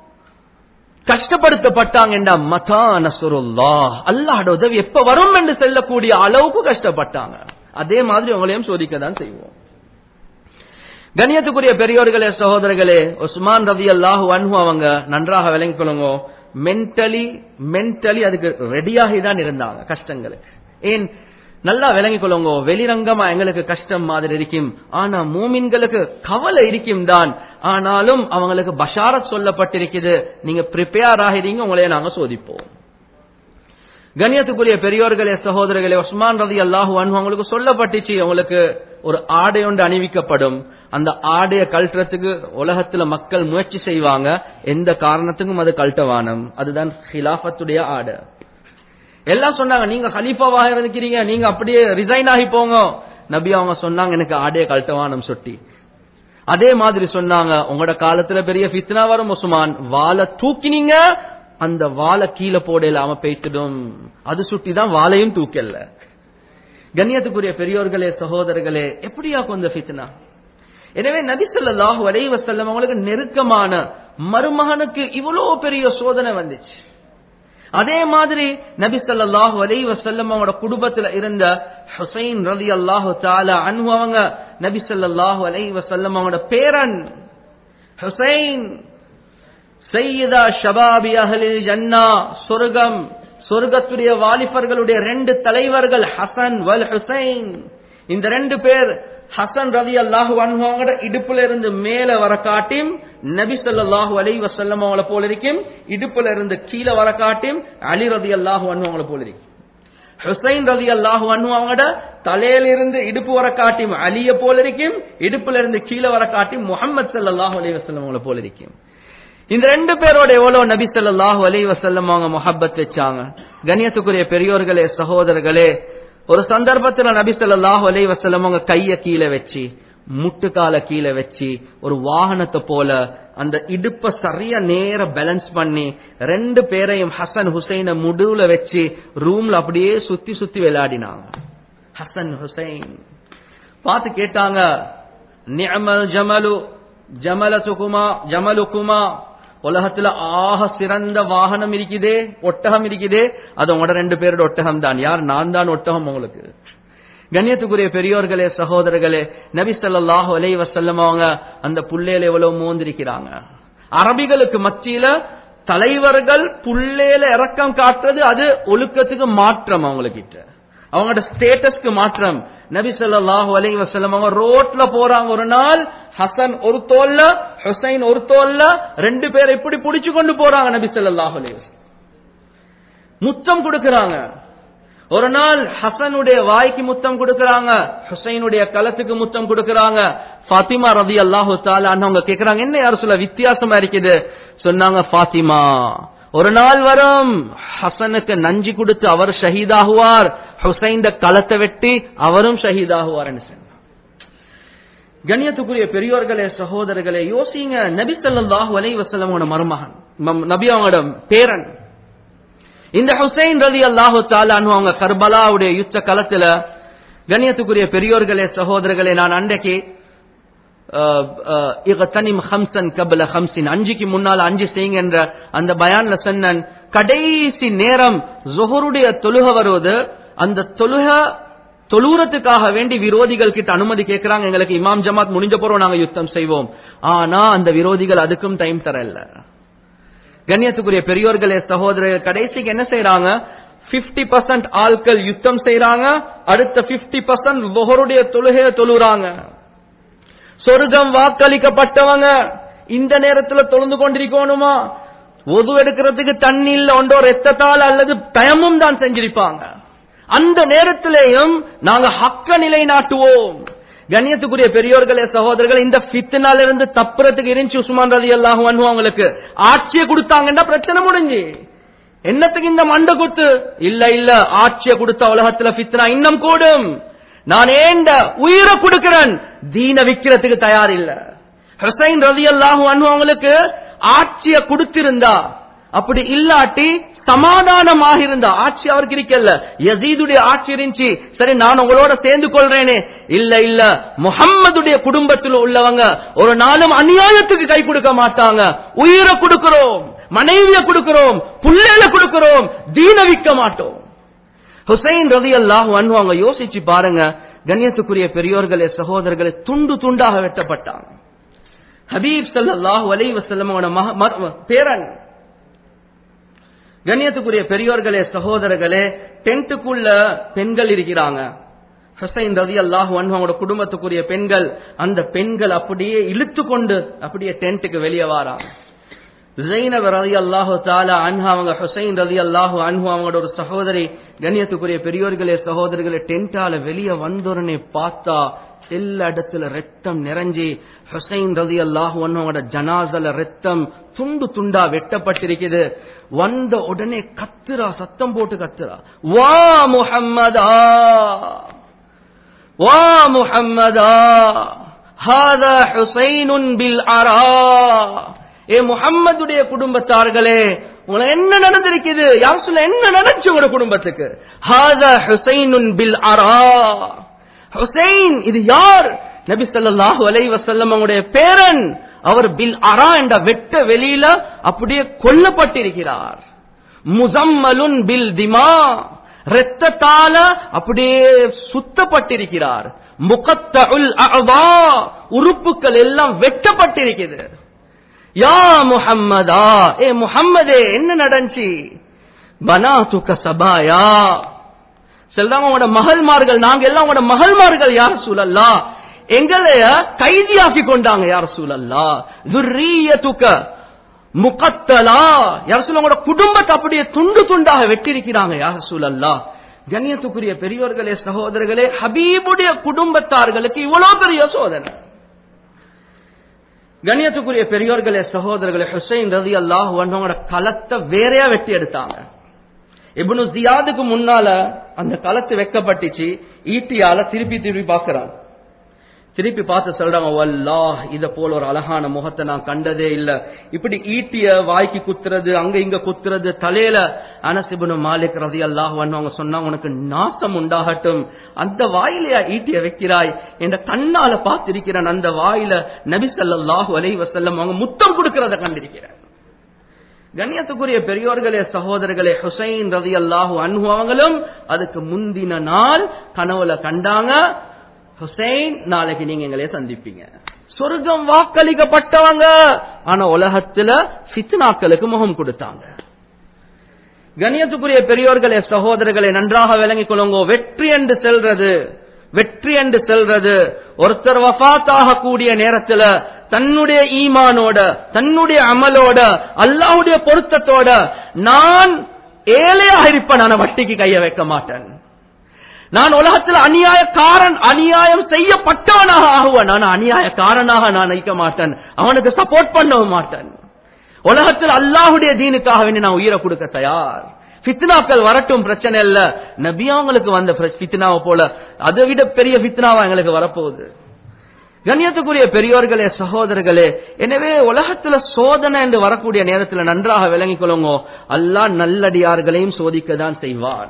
கஷ்டப்படுத்தப்பட்டாங்க மதா நசுருல்லா அல்லாஹோட உதவி எப்ப வரும் என்று செல்லக்கூடிய அளவுக்கு கஷ்டப்பட்டாங்க அதே மாதிரி அவங்களையும் சோதிக்க தான் செய்வோம் கண்ணியத்துக்குரிய பெரியோர்களே சகோதரர்களே உஸ்மான் ரவி அல்லாஹு அன்ஹு அவங்க நன்றாக விளங்கிக் கொள்ளுங்க மென்டலி மென்டலி அதுக்கு ரெடியாகி தான் இருந்தாங்க கஷ்டங்களுக்கு ஏன் நல்லா விளங்கிக் கொள்ளுங்க வெளிரங்கமா எங்களுக்கு கஷ்டம் மாதிரி இருக்கும் ஆனா மூமின்களுக்கு கவலை இருக்கும் தான் ஆனாலும் அவங்களுக்கு பஷாரத் சொல்லப்பட்டிருக்குது நீங்க ப்ரிப்பேர் ஆகிறீங்க உங்களைய நாங்க சோதிப்போம் கண்ணியத்துக்குரிய பெரியோர்களே சகோதரர்களே உஸ்மான் ரதி அல்லாஹு அன்ஹு அவங்களுக்கு சொல்லப்பட்டுச்சு அவங்களுக்கு ஒரு ஆடை ஒன்று அணிவிக்கப்படும் அந்த ஆடையை கழட்டுறதுக்கு உலகத்துல மக்கள் முயற்சி செய்வாங்க எந்த காரணத்துக்கும் அது கழட்டவானம் அதுதான் ஹிலாஃபத்துடைய ஆடை எல்லாம் சொன்னாங்க நீங்க ஹலீஃபாவாக இருக்கிறீங்க நீங்க அப்படியே ரிசைன் ஆகி போங்க நபி அவங்க சொன்னாங்க எனக்கு ஆடையை கழட்டவானம் சொட்டி அதே மாதிரி சொன்னாங்க உங்களோட காலத்துல பெரிய ஃபித்னா வரும் உஸ்மான் வாழை தூக்கினீங்க அந்த வாழை கீழே போட இல்லாம பேய்த்திடும் அது சுட்டி தான் வாழையும் தூக்கல கண்ணியத்துக்குரிய பெரியோர்களே சகோதரர்களே எப்படியா கொஞ்சம் ஃபித்னா எனவே நபி ஸல்லல்லாஹு அலைஹி வஸல்லம் அவங்களுக்கு நெருக்கமான மருமகனுக்கு இவ்வளவு பெரிய சோதனை வந்துச்சு அதே மாதிரி நபி ஸல்லல்லாஹு அலைஹி வஸல்லம் அவங்களோட குடும்பத்துல இருந்த ஹுசைன் ரலியல்லாஹு தஆலா அன்ஹு அவங்க நபி ஸல்லல்லாஹு அலைஹி வஸல்லம் அவங்களோட பேரன் ஹுசைன் சையதா ஷபாபி அஹ்லில் ஜன்னா சொர்க்கம் சொர்க்கத்துடைய வாலிபர்களுடைய ரெண்டு தலைவர்கள் ஹசன் வல் ஹுசைன் இந்த ரெண்டு பேர் ஹசன் ரதி அல்லாஹு அன்ஹோட இடுப்புல இருந்து மேல வர காட்டியும் நபி ஸல்லல்லாஹு அலைஹி வஸல்லம் அவங்கள போல இருக்கும் இடுப்புல இருந்து கீழே வர காட்டியும் அலி ரதி அல்லாஹு அன்ஹு அவங்கள போல இருக்கும் ஹுசைன் ரதி அல்லாஹு அன்ஹு அவங்களோட தலையில இருந்து இடுப்பு வர காட்டியும் அலிய போல இருக்கும் இடுப்புல இருந்து கீழே வர காட்டியும் முகமது ஸல்லல்லாஹு அலைஹி வஸல்லம் அவங்கள போல இருக்கும் இந்த ரெண்டு பேரோட எவ்வளவு நபி ஸல்லல்லாஹு அலைஹி வஸல்லம் அவங்க முஹப்பத் வச்சாங்க கண்ணியத்துக்குரிய பெரியோர்களே சகோதரர்களே ஒரு சந்தர்ப்பத்துல நபி ஸல்லல்லாஹு அலைஹி வஸல்லம் அவங்க கைய கீழே வச்சு முட்டுக்கால கீழே வச்சு ஒரு வாகனத்தை போல அந்த இடுப்ப சரியா நேர பேலன்ஸ் பண்ணி ரெண்டு பேரையும் ஹசன் ஹுசைன முடுவுல வச்சு ரூம்ல அப்படியே சுத்தி சுத்தி விளையாடினாங்க ஹசன் ஹுசைன் பார்த்து கேட்டாங்க நிஅமல் ஜமலு ஜமலத்துக்குமா ஜமலுக்குமா உலகத்துல ஆக சிறந்த வாகனம் இருக்குதே ஒட்டகம் இருக்குதே அது உங்களோட ரெண்டு பேரோட ஒட்டகம் தான் யார் நான் தான் ஒட்டகம் உங்களுக்கு கண்ணியத்துக்குரிய பெரியோர்களே சகோதரர்களே நபி ஸல்லல்லாஹு அலைஹி வஸல்லம் அவங்க அந்த புள்ளையில எவ்வளவு மோந்திருக்கிறாங்க அரபிகளுக்கு மத்தியில தலைவர்கள் புள்ளேல இறக்கம் காட்டுறது அது ஒழுக்கத்துக்கு மாற்றம் அவங்ககிட்ட அவங்களோட ஸ்டேட்டஸ்க்கு மாற்றம் நபி ஸல்லல்லாஹு அலைஹி வஸல்லம் அவங்க ரோட்ல போறாங்க ஒரு நாள் ஹசன் ஒரு தோல்ல ஹுசைன் ஒரு தோல்ல ரெண்டு பேரை இப்படி புடிச்சு கொண்டு போறாங்க நபி ஸல்லல்லாஹு அலைஹி வஸல்லம் முத்தம் கொடுக்கறாங்க ஒரு நாள் ஹசனுடைய வாய்க்கு முத்தம் கொடுக்கறாங்க ஹுசைனுடைய களத்துக்கு முத்தம் கொடுக்கறாங்க ஃபாத்திமா ரதி அல்லாஹு தாலா அவங்க கேக்குறாங்க என்ன யாரும் சொல்ல வித்தியாசமா இருக்குது சொன்னாங்க ஃபாத்திமா ஒரு நாள் வரும் ஹசனுக்கு நஞ்சு கொடுத்து அவர் ஷஹீதாகுவார் ஹுசைன் களத்தை வெட்டி அவரும் ஷஹீதாகுவார்னு சொன்னார் கண்ணியத்துக்குரிய பெரியோர்களே சகோதரர்களே யோசிங்க நபி ஸல்லல்லாஹு அலைஹி வஸல்லமோட மருமகன் மம்- நபி அவங்களோட பேரன் இந்த ஹுசைன் ரலி அல்லாஹு தாலான்னு அவங்க கர்பலாவுடைய யுத்த களத்துல கண்ணியத்துக்குரிய பெரியோர்களே சகோதரர்களே நான் அன்றைக்கு இகத்தனிம் ஹம்சன் கபல ஹம்சின் அஞ்சுக்கு முன்னால் அஞ்சு செய்யுங்க என்ற அந்த பயான்ல சொன்னன் கடைசி நேரம் ஜொஹருடைய தொழுக வருவது அந்த தொழுக தொழுறதுக்காக வேண்டி விரோதிகள் கிட்ட அனுமதி கேட்கிறாங்க எங்களுக்கு இமாம் ஜமாத் முடிஞ்ச போறோம் நாங்க யுத்தம் செய்வோம் ஆனா அந்த விரோதிகள் அதுக்கும் டைம் தரல கண்ணியத்துக்குரிய பெரியோர்களே சகோதரர்கள் கடைசிக்கு என்ன செய்யறாங்க 50% பர்சன்ட் ஆட்கள் யுத்தம் செய்யறாங்க அடுத்த 50% பர்சன்ட் பொஹருடைய தொழுகைய தொழுறாங்க சொர்க்கம் வாக்களிக்கப்பட்டவங்க இந்த நேரத்துல தொழுந்து கொண்டிருக்கணுமா ஒது எடுக்கிறதுக்கு தண்ணி இல்ல ஒன்றோ ரத்தத்தால் அல்லது தயமும் தான் செஞ்சிருப்பாங்க அந்த நேரத்திலேயும் நாங்க ஹக்க நிலை நாட்டுவோம் கண்ணியத்துக்குரிய பெரியோர்களே சகோதரர்கள் இந்த ஃபித்னால இருந்து தப்புறதுக்கு இருந்துச்சு உஸ்மான் ரதி அல்லாஹு அவங்களுக்கு ஆட்சியை கொடுத்தாங்கன்னா பிரச்சனை முடிஞ்சு என்னத்துக்கு இந்த மண்ட குத்து இல்ல இல்ல ஆட்சியை கொடுத்த உலகத்துல ஃபித்னா இன்னும் கூடும் நான் ஏண்ட உயிரை கொடுக்கிறேன் தீன விக்கிறதுக்கு தயார் இல்ல ஹுசைன் ரதி அல்லாஹு அவங்களுக்கு ஆட்சியை கொடுத்திருந்தா அப்படி இல்லாட்டி சமாதானமாக இருந்தா ஆட்சி அவருக்கு இருக்கல யசீதுடைய ஆட்சி இருந்துச்சு சரி நான் உங்களோட சேர்ந்து கொள்றேனே இல்ல இல்ல முகம்மதுடைய குடும்பத்தில் உள்ளவங்க ஒரு நாளும் அநியாயத்துக்கு கை கொடுக்க மாட்டாங்க உயிரை கொடுக்கிறோம் மனைவிய கொடுக்கிறோம் புள்ளையில கொடுக்கிறோம் தீன விக்க மாட்டோம் ஹுசைன் ரதி அல்லாஹ் அவங்க யோசிச்சு பாருங்க கண்ணியத்துக்குரிய பெரியோர்களே சகோதரர்களே துண்டு துண்டாக வெட்டப்பட்டாங்க ஹபீப் ஸல்லல்லாஹு அலைஹி வஸல்லமோட மக- மர்- பேரன் கண்ணியத்துக்குரிய பெரியோர்களே சகோதரர்களே டென்ட்டுக்குள்ள பெண்கள் இருக்கிறாங்க ஹுசைன் ரதி அல்லாஹ் அவங்களோட குடும்பத்துக்குரிய பெண்கள் அந்த பெண்கள் அப்படியே இழுத்து கொண்டு அப்படியே டென்ட்டுக்கு வெளியே வாராங்க ஜெயினப் ரதி அல்லாஹு தாலா அன்ஹா அவங்க ஹுசைன் ரதி அல்லாஹு அன்ஹு அவங்களோட ஒரு சகோதரி கண்ணியத்துக்குரிய பெரியோர்களே சகோதரர்களே டென்டால வெளியே வந்தோடனே பார்த்தா எல்லா இடத்துல ரத்தம் நிறைஞ்சி ஹுசைன் ரதி அல்லாஹு அவங்களோட ஜனாசல ரத்தம் துண்டு துண்டா வெட்டப்பட்டிருக்குது வந்த உடனே கத்துரா சத்தம் போட்டு கத்துரா வா முஹம்மதா வா முஹம்மதா ஹாதா ஹுசைனுன் பில் அரா ஏ முஹம்மதுடைய குடும்பத்தார்களே உங்களை என்ன நடந்திருக்குது யார் சொல்ல என்ன நடந்துச்சு உங்களோட குடும்பத்துக்கு ஹாதா ஹுசைனுன் பில் அரா ஹுசைன் இது யார் நபி ஸல்லல்லாஹு அலைஹி வஸல்லம் அவங்களுடைய பேரன் அவர் பில் அரா என்ற வெட்ட வெளியில அப்படியே கொல்லப்பட்டிருக்கிறார் முசம்மலுன் பில் திமா ரத்தத்தால அப்படியே சுத்தப்பட்டிருக்கிறார் முகத்தஉல் அஅதா உறுப்புகள் எல்லாம் வெட்டப்பட்டிருக்கிறது யா முஹம்மதா ஏ முஹம்மதே என்ன நடந்துச்சு பனாதுக சபாயா செல்றாங்க உங்களோட மகள்மார்கள் நாங்க எல்லாம் உங்களோட மகள்மார்கள் யார் சூழல்லா எங்களைய கைதியாக்கி கொண்டாங்க யார் சூழல்லா துர்ரியத்துக்க முகத்தலா யார் சொல்ல உங்களோட குடும்பத்தை அப்படியே துண்டு துண்டாக வெட்டிருக்கிறாங்க யார் சூழல்லா கண்ணியத்துக்குரிய பெரியோர்களே சகோதரர்களே ஹபீபுடைய குடும்பத்தார்களுக்கு இவ்வளவு பெரிய சோதனை கண்ணியத்துக்குரிய பெரியோர்களே சகோதரர்களே ஹுசைன் ரதி அல்லாஹ் அவங்களோட களத்தை வேறையா வெட்டி எடுத்தாங்க இப்னு ஜியாதுக்கு முன்னால அந்த களத்து வைக்கப்பட்டுச்சு ஈட்டியால திருப்பி திருப்பி பார்க்கிறான் திருப்பி பார்த்து சொல்றாங்க வல்லாஹ் இத போல ஒரு அழகான முகத்தை நான் கண்டதே இல்ல இப்படி ஈட்டிய வாய்க்கு குத்துறது அங்க இங்க குத்துறது தலையில அனசிபுனு மாலிக் ரதி அல்லாஹ் அவங்க சொன்னாங்க உனக்கு நாசம் உண்டாகட்டும் அந்த வாயிலையா ஈட்டிய வைக்கிறாய் என்ற கண்ணால பார்த்திருக்கிறேன் அந்த வாயில நபி ஸல்லல்லாஹு அலைஹி வஸல்லம் அவங்க முத்தம் கொடுக்கறத கண்டிருக்கிறேன் கண்ணியத்துக்குரிய பெரியோர்களே சகோதரர்களே ஹுசைன் ரதி அல்லாஹு அன்ஹு அவங்களும் அதுக்கு முந்தின நாள் கனவுல கண்டாங்க ஹுசைன் நாளைக்கு நீங்க எங்களே சந்திப்பீங்க சொர்க்கம் வாக்களிக்கப்பட்டவங்க ஆனா உலகத்துல ஃபித்னாக்களுக்கு முகம் கொடுத்தாங்க கணியத்துக்குரிய பெரியோர்களே சகோதரர்களை நன்றாக விளங்கிக் கொள்ளுங்க வெற்றி என்று செல்றது வெற்றி என்று செல்றது ஒருத்தர் வஃபாத்தாக கூடிய நேரத்துல தன்னுடைய ஈமானோட தன்னுடைய அமலோட அல்லாஹ்வுடைய பொருத்தத்தோட நான் ஏழையாக இருப்பேன் நான் வட்டிக்கு கைய வைக்க மாட்டேன் நான் உலகத்தில் அநியாயக்காரன் அநியாயம் செய்யப்பட்டவனாக ஆகுவேன் நான் அநியாயக்காரனாக நான் நிற்க மாட்டேன் அவனுக்கு சப்போர்ட் பண்ணவும் மாட்டேன் உலகத்தில் அல்லாஹுடைய தீனுக்காக வேண்டி நான் உயிரை கொடுக்க தயார் ஃபித்னாக்கள் வரட்டும் பிரச்சனை இல்ல நபியாங்களுக்கு வந்த ஃபித்னாவை போல அதை விட பெரிய ஃபித்னாவா எங்களுக்கு வரப்போகுது கண்ணியத்துக்குரிய பெரியோர்களே சகோதரர்களே எனவே உலகத்துல சோதனை என்று வரக்கூடிய நேரத்துல நன்றாக விளங்கிக் கொள்ளுங்க அல்லாஹ் நல்லடியார்களையும் சோதிக்க தான் செய்வான்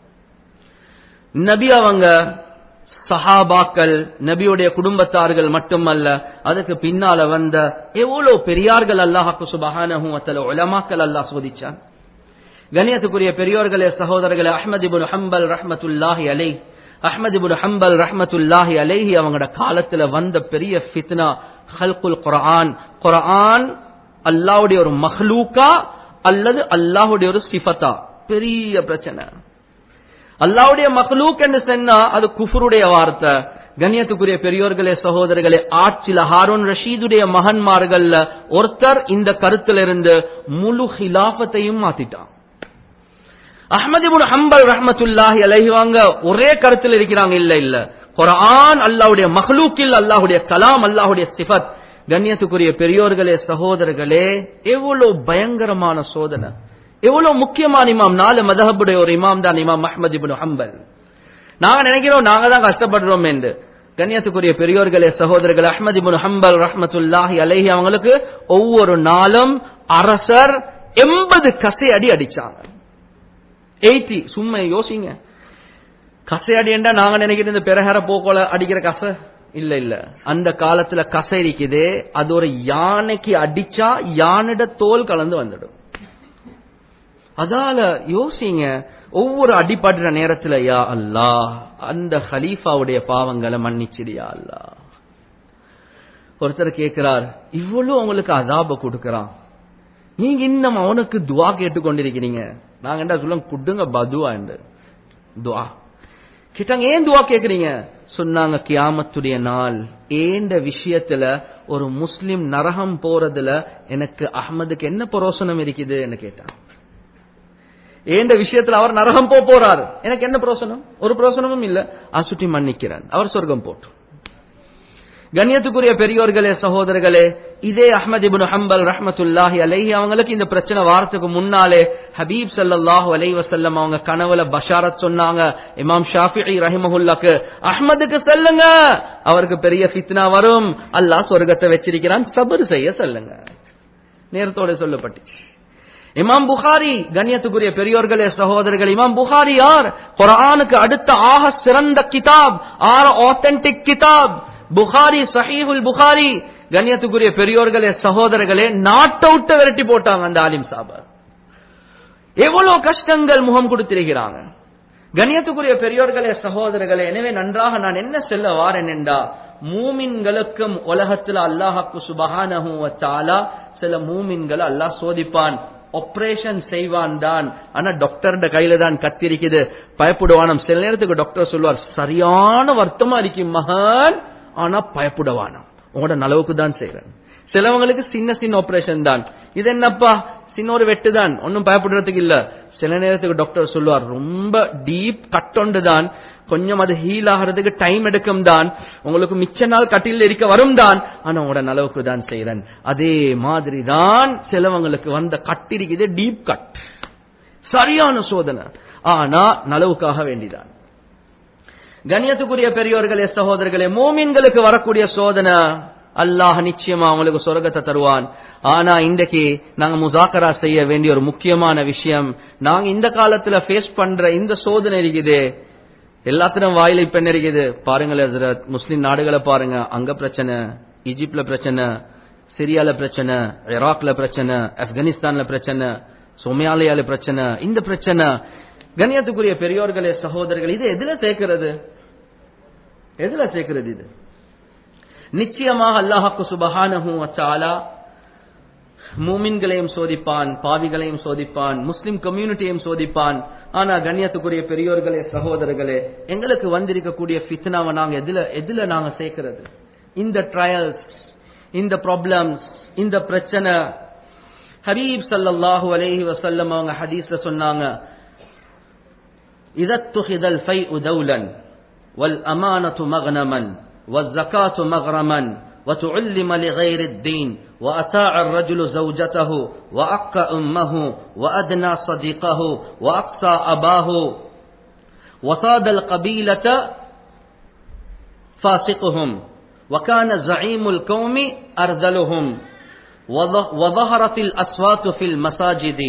நபி அவங்க சஹாபாக்கள் நபியுடைய குடும்பத்தார்கள் மட்டுமல்ல அதுக்கு பின்னால வந்த எவ்வளவு பெரியார்கள் அல்லாஹாக்கு சுபஹானஹும் உலமாக்கள் அல்லாஹ் சோதிச்சான் கணியத்துக்குரிய பெரியோர்களே சகோதரர்களே அஹ்மது இபுன் ஹம்பல் ரஹ்மத்துல்லாஹி அலை அஹ்மது இபுன் ஹம்பல் ரஹ்மத்துல்லாஹி அலைஹி அவங்களோட காலத்துல வந்த பெரிய ஃபித்னா ஹல்குல் குர்ஆன் குர்ஆன் அல்லாஹ்வுடைய ஒரு மஹ்லூக்கா அல்லது அல்லாஹ்வுடைய ஒரு சிஃபத்தா பெரிய பிரச்சனை அல்லாவுடைய மக்லூக் என்று சொன்னா அது குஃபருடைய வார்த்தை கண்ணியத்துக்குரிய பெரியோர்களே சகோதரர்களே ஆட்சில ஹாரூன் ரஷீதுடைய மகன்மார்கள்ல ஒருத்தர் இந்த கருத்துல இருந்து முழு ஹிலாபத்தையும் மாத்திட்டான் அஹமதிபுன் ஹம்பல் ரஹமத்துல்லாஹி அலைவாங்க ஒரே கருத்தில் இருக்கிறாங்க இல்ல இல்ல குரான் அல்லாவுடைய மஹ்லூக்கில் அல்லாஹுடைய கலாம் அல்லாஹுடைய சிஃபத் கண்ணியத்துக்குரிய பெரியோர்களே சகோதரர்களே எவ்வளவு பயங்கரமான சோதனை எவ்வளவு முக்கியமான இமாம் நாலு மதஹபுடைய ஒரு இமாம் தான் இமாம் அஹமது இப்னு ஹம்பல் நாங்க நினைக்கிறோம் நாங்க தான் கஷ்டப்படுறோம் என்று கண்ணியத்துக்குரிய பெரியோர்களே சகோதரர்கள் அஹமது இப்னு ஹம்பல் ரஹ்மத்துல்லாஹி அலைஹி அவங்களுக்கு ஒவ்வொரு நாளும் அரசர் எண்பது கசை அடி அடிச்சாங்க எயிட்டி சும்மா யோசிங்க கசை அடி என்றா நாங்க நினைக்கிறது இந்த பெரஹர போக்கோல அடிக்கிற கசை இல்ல இல்ல அந்த காலத்துல கசை இருக்குது அது ஒரு யானைக்கு அடிச்சா யானிட தோல் கலந்து வந்துடும் அதால யோசிங்க ஒவ்வொரு அடிபடுற நேரத்துல யா அல்லா அந்த ஹலீஃபாவுடைய பாவங்களை மன்னிச்சிடியா அல்லா ஒருத்தர் கேட்கிறார் இவ்வளவு உங்களுக்கு அதாப கொடுக்கறான் நீங்க இன்னும் அவனுக்கு துவா கேட்டு கொண்டிருக்கிறீங்க நாங்க என்ன சொல்ல குடுங்க பதுவா என்று துவா கேட்டாங்க ஏன் துவா கேக்குறீங்க சொன்னாங்க கியாமத்துடைய நாள் ஏண்ட விஷயத்துல ஒரு முஸ்லிம் நரகம் போறதுல எனக்கு அஹ்மதுக்கு என்ன புரோசனம் இருக்குதுன்னு கேட்டான் ஏண்ட விஷயத்துல அவர் நரகம் போக போறாரு எனக்கு என்ன புரோசனம் ஒரு புரோசனமும் இல்ல அசுட்டி மன்னிக்கிறேன் அவர் சொர்க்கம் போட்டு கண்ணியத்துக்குரிய பெரியோர்களே சகோதரர்களே இதே அஹ்மது இப்னு ஹம்பல் ரஹ்மத்துல்லாஹி அலைஹி அவங்களுக்கு இந்த பிரச்சனை வாரத்துக்கு முன்னாலே ஹபீப் ஸல்லல்லாஹு அலைஹி வஸல்லம் அவங்க கனவுல பஷாரத் சொன்னாங்க இமாம் ஷாஃபிஈ ரஹிமஹுல்லாக்கு அஹ்மதுக்கு சொல்லுங்க அவருக்கு பெரிய ஃபித்னா வரும் அல்லாஹ் சொர்க்கத்தை வச்சிருக்கிறான் சபர் செய்ய சொல்லுங்க நேரத்தோட சொல்லப்பட்டுச்சு இமாம் புகாரி கண்ணியத்துக்குரிய பெரியோர்களே சகோதரர்கள் இமாம் புகாரி யார் குரானுக்கு அடுத்த ஆக சிறந்த கிதாப் ஆர் ஆத்தென்டிக் கிதாப் புகாரி சஹீஹுல் புகாரி கண்ணியத்துக்குரிய பெரியோர்களே சகோதரர்களே நாட்டை விட்டு விரட்டி போட்டாங்க அந்த ஆலிம் சாப எவ்வளவு கஷ்டங்கள் முகம் கொடுத்திருக்கிறாங்க கண்ணியத்துக்குரிய பெரியோர்களே சகோதரர்களே எனவே நன்றாக நான் என்ன செல்ல வாரேன் என்றா மூமின்களுக்கும் உலகத்துல அல்லாஹாக்கு சுபஹானஹு வ தஆலா சில மூமின்களை அல்லாஹ் சோதிப்பான் ஆபரேஷன் செய்வான் தான் ஆனா டாக்டர்ட கையில தான் கத்திருக்குது பயப்படுவானம் சில நேரத்துக்கு டாக்டர் சொல்லுவார் சரியான வருத்தமா இருக்கு மகான் ஆனா பயப்படுவானம் உங்களோட நலவுக்கு தான் செய்றேன் சிலவங்களுக்கு சின்ன சின்ன ஆபரேஷன் தான் இது என்னப்பா சின்ன ஒரு வெட்டு தான் ஒன்னும் பயப்படுறதுக்கு இல்ல சில நேரத்துக்கு டாக்டர் சொல்லுவார் ரொம்ப டீப் கட்டொண்டு தான் கொஞ்சம் அது ஹீல் ஆகிறதுக்கு டைம் எடுக்கும் தான் உங்களுக்கு மிச்ச நாள் கட்டில இருக்க வரும் தான் ஆனா உங்களோட நலவுக்கு தான் செய்யறேன் அதே மாதிரி தான் சிலவங்களுக்கு வந்த கட்டிருக்குது டீப் கட் சரியான சோதனை ஆனா நலவுக்காக வேண்டிதான் கண்ணியத்துக்குரிய பெரியோர்களே சகோதரர்களே மோமீன்களுக்கு வரக்கூடிய சோதனை அல்லாஹ் நிச்சயமா அவங்களுக்கு சொர்க்கத்தை தருவான் ஆனா இன்றைக்கு நாங்க முசாக்கரா செய்ய வேண்டிய ஒரு முக்கியமான விஷயம் நாங்க இந்த காலத்துல ஃபேஸ் பண்ற இந்த சோதனை இருக்குது எல்லாத்திலும் வாயில இப்ப என்ன இருக்குது பாருங்களேன் ஹஸ்ரத், முஸ்லிம் நாடுகளை பாருங்க அங்க பிரச்சனை ஈஜிப்ட்ல பிரச்சனை சிரியால பிரச்சனை ஈராக்ல பிரச்சனை ஆப்கானிஸ்தான்ல பிரச்சனை சோமாலியால பிரச்சனை இந்த பிரச்சனை கண்ணியத்துக்குரிய பெரியோர்களே சகோதரர்கள் இது எதுல சேர்க்கிறது எதுல சேர்க்கிறது இது நிச்சயமாக அல்லாஹாக்கு சுபஹானஹு வ தஆலா மூமின்களையும் சோதிப்பான் பாவிகளையும் சோதிப்பான் முஸ்லிம் கம்யூனிட்டியையும் சோதிப்பான் ஆனா கண்ணியத்துக்குரிய பெரியோர்களே சகோதரர்களே எங்களுக்கு வந்திருக்கக்கூடிய ஃபித்னாவை நாங்க எதுல எதுல நாங்க சேர்க்கிறது இந்த ட்ரையல்ஸ் இந்த ப்ராப்ளம்ஸ் இந்த பிரச்சனை ஹபீப் ஸல்லல்லாஹு அலைஹி வஸல்லம் அவங்க ஹதீஸ்ல சொன்னாங்க إذا اتخذ الفيء دولا والأمانة مغنما والزكاة مغرما وتعلم لغير الدين وأتاع الرجل زوجته وأق أمه وأدنى صديقه وأقصى أباه وصاد القبيلة فاسقهم وكان زعيم القوم أرذلهم وظ- وظهرت الأصوات في المساجد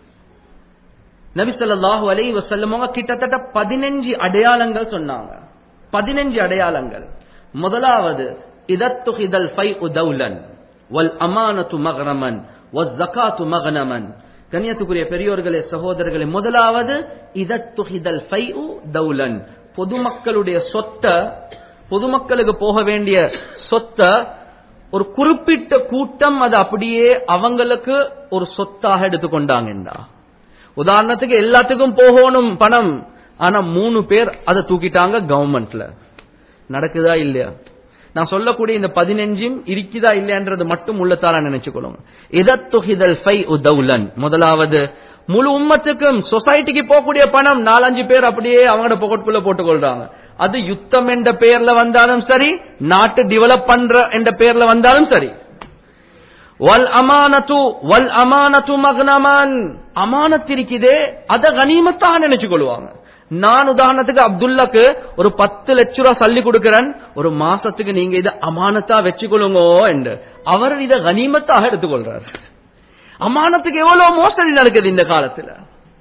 நபி ஸல்லல்லாஹு அலைஹி வஸல்லம் அவங்க கிட்டத்தட்ட பதினஞ்சு அடையாளங்கள் சொன்னாங்க பதினஞ்சு அடையாளங்கள் முதலாவது இதத்துஹிதல் ஃபை உதௌலன் வல் அமானத்து மக்ரமன் வல் ஜகாத்து மகனமன் கண்ணியத்துக்குரிய பெரியோர்களே சகோதரர்களே முதலாவது இதத்துஹிதல் ஃபை தௌலன் பொதுமக்களுடைய சொத்தை பொதுமக்களுக்கு போக வேண்டிய சொத்தை ஒரு குறிப்பிட்ட கூட்டம் அது அப்படியே அவங்களுக்கு ஒரு சொத்தாக எடுத்துக்கொண்டாங்கண்டா உதாரணத்துக்கு எல்லாத்துக்கும் போகணும் பணம் ஆனா மூணு பேர் அதை தூக்கிட்டாங்க கவர்மெண்ட்ல நடக்குதா இல்லையா நான் சொல்லக்கூடிய இந்த பதினஞ்சும் இருக்குதா இல்லையான்றது மட்டும் உள்ளத்தால நினைச்சுக்கொள்ளுங்க இதத்துஹிதல் ஃபை உதவுலன் முதலாவது முழு உம்மத்துக்கும் சொசைட்டிக்கு போகக்கூடிய பணம் நாலஞ்சு பேர் அப்படியே அவங்களோட பொக்கெட்டுக்குள்ள போட்டுக் கொள்றாங்க அது யுத்தம் என்ற பெயர்ல வந்தாலும் சரி நாட்டு டெவலப் பண்ற என்ற பெயர்ல வந்தாலும் சரி வல் அமானத்து வல் அமானத்து மக்னமன் அமானத் இருக்குதே அத கனிமத்தாக நினைச்சு கொள்வாங்க நான் உதாரணத்துக்கு அப்துல்லாக்கு ஒரு பத்து லட்ச ரூபா சல்லி கொடுக்கிறேன் ஒரு மாசத்துக்கு நீங்க இதை அமானத்தா வச்சுக்கொள்ளுங்க என்று அவர் இதை கனிமத்தாக எடுத்துக்கொள்றார் அமானத்துக்கு எவ்வளவு மோசடி நடக்குது இந்த காலத்துல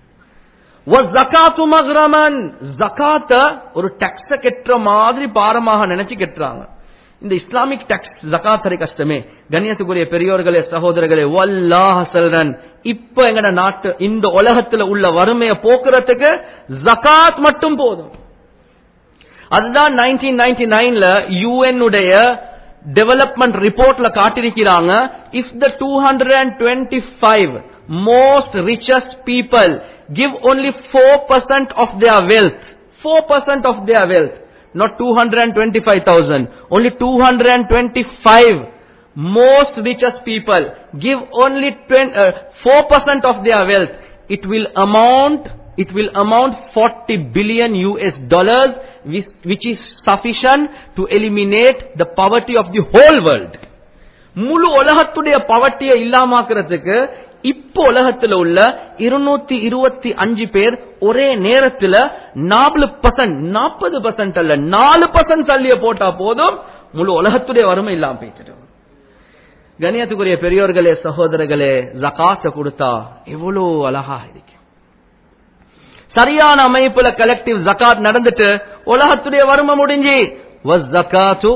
ஜக்காத்து மக்ரமன் ஜக்காத்த ஒரு டாக்ஸ கெட்டுற மாதிரி பாரமாக நினைச்சு கெட்டுறாங்க இந்த இஸ்லாமிக் டாக்ஸ் ஜக்காத்தரை கஷ்டமே கண்ணியத்துக்குரிய பெரியோர்களே சகோதரர்களே வல்லாஹ் செல்றன் இப்ப எங்கட நாட்டு இந்த உலகத்துல உள்ள வறுமையை போக்குறதுக்கு ஜகாத் மட்டும் போதும் அதுதான் நைன்டீன் நைன்டி நைன்ல யூஎன் உடைய டெவலப்மெண்ட் ரிப்போர்ட்ல காட்டிருக்கிறாங்க if the two hundred and twenty five most richest people give only four percent of their wealth four percent of their wealth not 225,000, only 225 most richest people give only 20, uh, 4% of their wealth. It will amount, it will amount 40 billion US dollars, which, which is sufficient to eliminate the poverty of the whole world. முழு உலகத்துடைய பவட்டியை இல்லாமாக்குறதுக்கு இப்போ உலகத்துல உள்ள இருநூத்தி இருபத்தி அஞ்சு பேர் ஒரே நேரத்துல நாலு பர்சன்ட் நாற்பது பர்சன்ட் அல்ல நாலு பர்சன்ட் தள்ளிய போட்டா போதும் முழு உலகத்துடைய வறுமை இல்லாம போயிட்டு கணியத்துக்குரிய பெரியோர்களே சகோதரர்களே ஜகாத்த கொடுத்தா எவ்வளவு அழகா இருக்கு சரியான அமைப்புல கலெக்டிவ் ஜகாத் நடந்துட்டு உலகத்துடைய வறுமை முடிஞ்சு ஜகாத்து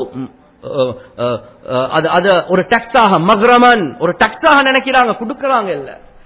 அது அது ஒரு டெக்ஸாக மக்ரமன் ஒரு டெக்ஸாக நினைக்கிறாங்க கொடுக்கறாங்க இல்ல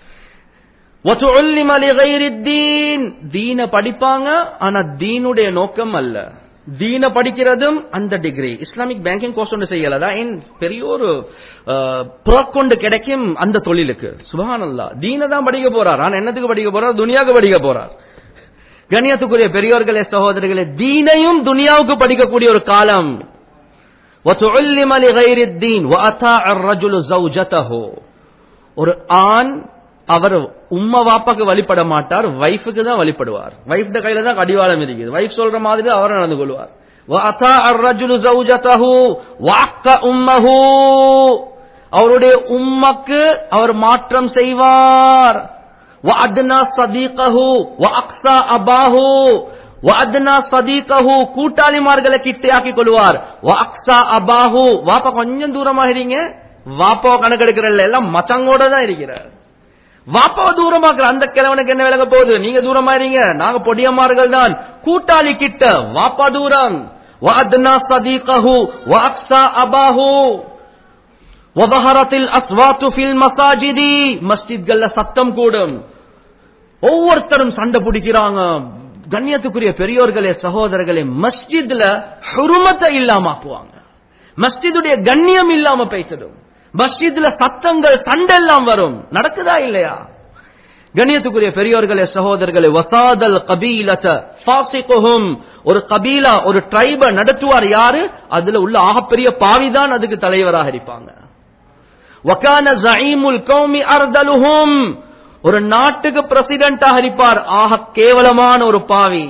தீன படிப்பாங்க ஆனா தீனுடைய நோக்கம் அல்ல தீன படிக்கிறதும் அந்த டிகிரி இஸ்லாமிக் பேங்கிங் கோர்ஸ் ஒன்று செய்யலதா என் பெரிய ஒரு புறக்கொண்டு கிடைக்கும் அந்த தொழிலுக்கு சுபஹானல்லா தீன தான் படிக்க போறார் ஆனா என்னத்துக்கு படிக்க போறார் துனியாவுக்கு படிக்க போறார் கண்ணியத்துக்குரிய பெரியோர்களே சகோதரர்களே தீனையும் துனியாவுக்கு படிக்கக்கூடிய ஒரு காலம் وتعلم لغير الدين وأطاع الرجل زوجته ஒரு ஆண் அவர் உம்மா வாப்பாக்கு வழிபட மாட்டார் வைஃபுக்கு தான் வழிபடுவார் வைஃப் கையில தான் கடிவாளம் இருக்குது வைஃப் சொல்ற மாதிரி அவர் நடந்து கொள்வார் وأطاع الرجل زوجته وعق أمه அவருடைய உம்மக்கு அவர் மாற்றம் செய்வார் وأدنى صديقه وأقصى أباه வஅத்னா சதீகஹு கூட்டாளிமார்களை கிட்டையாக்கி கொள்வார் வஅக்ஸா அபாஹு வாப்பா கொஞ்சம் தூரமாகிறீங்க வாப்பாவை கணக்கெடுக்கிறல்ல எல்லாம் மச்சங்கோட தான் இருக்கிறார் வாப்பாவை தூரமாக்குற அந்த கிழவனுக்கு என்ன விலக போகுது நீங்க தூரமாயிருங்க நாங்க பொடியமார்கள் தான் கூட்டாளி கிட்ட வாப்பா தூரம் வஅத்னா சதீகஹு வஅக்ஸா அபாஹு வதஹரத்தில் அஸ்வாத்து ஃபில் மசாஜிதி மஸ்ஜித்கள்ல சத்தம் கூடும் ஒவ்வொருத்தரும் சண்டை பிடிக்கிறாங்க கண்ணியத்துக்குரிய பெரியோர்களே சகோதரர்களே மஸ்ஜித்ல ஹுருமத்தை இல்லாம ஆக்குவாங்க மஸ்ஜிதுடைய கண்ணியம் இல்லாம பேசிடும் மஸ்ஜித்ல சத்தங்கள் சண்டெல்லாம் வரும் நடக்குதா இல்லையா கண்ணியத்துக்குரிய பெரியோர்களே சகோதரர்களே வசாதல் கபீலத ஃபாசிகுஹும் ஒரு கபீலா ஒரு ட்ரைப நடத்துவார் யாரு அதுல உள்ள ஆகப்பெரிய பாவிதான் அதுக்கு தலைவராக இருப்பாங்க வகான ஜஈமுல் கௌமி அர்தலுஹும் ஒரு நாட்டுக்கு பிரசிடென்டாக இருப்பார் ஆக கேவலமான ஒரு பாவி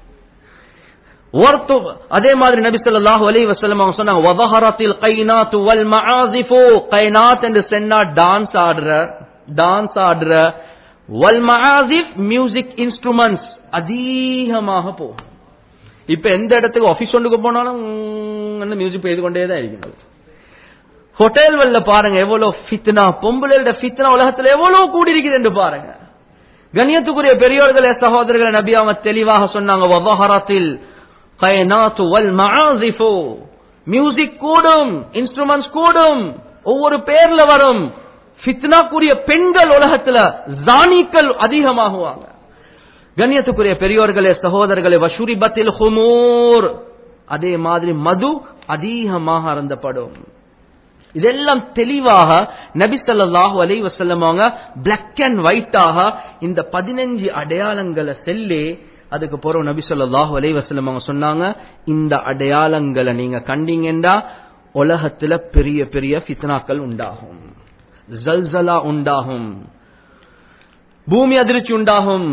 அதே மாதிரி நபி ஸல்லல்லாஹு அலைஹி வஸல்லம் அவங்க சொன்னாங்க வதஹரத்தில் கைனாத்து வல் மஆசிஃபு கைனாத் என்று சொன்னா டான்ஸ் ஆடுற டான்ஸ் ஆடுற வல் மஆசிஃப் மியூசிக் இன்ஸ்ட்ருமெண்ட்ஸ் அதிகமாக போகும் இப்ப எந்த இடத்துக்கு ஆபீஸ் ஒன்றுக்கு போனாலும் மியூசிக் பெய்து கொண்டே தான் இருக்கிறது ஹோட்டல்கள்ல பாருங்க எவ்வளவு ஃபித்னா பொம்பளையோட ஃபித்னா உலகத்துல எவ்வளவு கூடி இருக்குது என்று பாருங்க கண்ணியத்துக்குரிய பெரியோர்களே சகோதரர்களை நபி அவங்க தெளிவாக சொன்னாங்க வவஹரத்தில் கைனாத்து வல் மஆசிஃபு மியூசிக் கூடும் இன்ஸ்ட்ருமெண்ட்ஸ் கூடும் ஒவ்வொரு பேர்ல வரும் ஃபித்னாக்குரிய பெண்கள் உலகத்துல ஜானிக்கள் அதிகமாகுவாங்க கண்ணியத்துக்குரிய பெரியோர்களே சகோதரர்களே வஷுரிபத்தில் ஹுமூர் அதே மாதிரி மது அதிகமாக அருந்தப்படும் இதெல்லாம் தெளிவாக நபி ஸல்லல்லாஹு அலைஹி வஸல்லம் அவங்க பிளாக் அண்ட் ஒயிட்டாக இந்த பதினஞ்சு அடையாளங்களை செல்லி அதுக்கு போற நபி ஸல்லல்லாஹு அலைஹி வஸல்லம் அவங்க சொன்னாங்க இந்த அடையாளங்களை நீங்க கண்டீங்கன்னா உலகத்துல பெரிய பெரிய ஃபித்னாக்கள் உண்டாகும் ஜல்சலா உண்டாகும் பூமி அதிர்ச்சி உண்டாகும்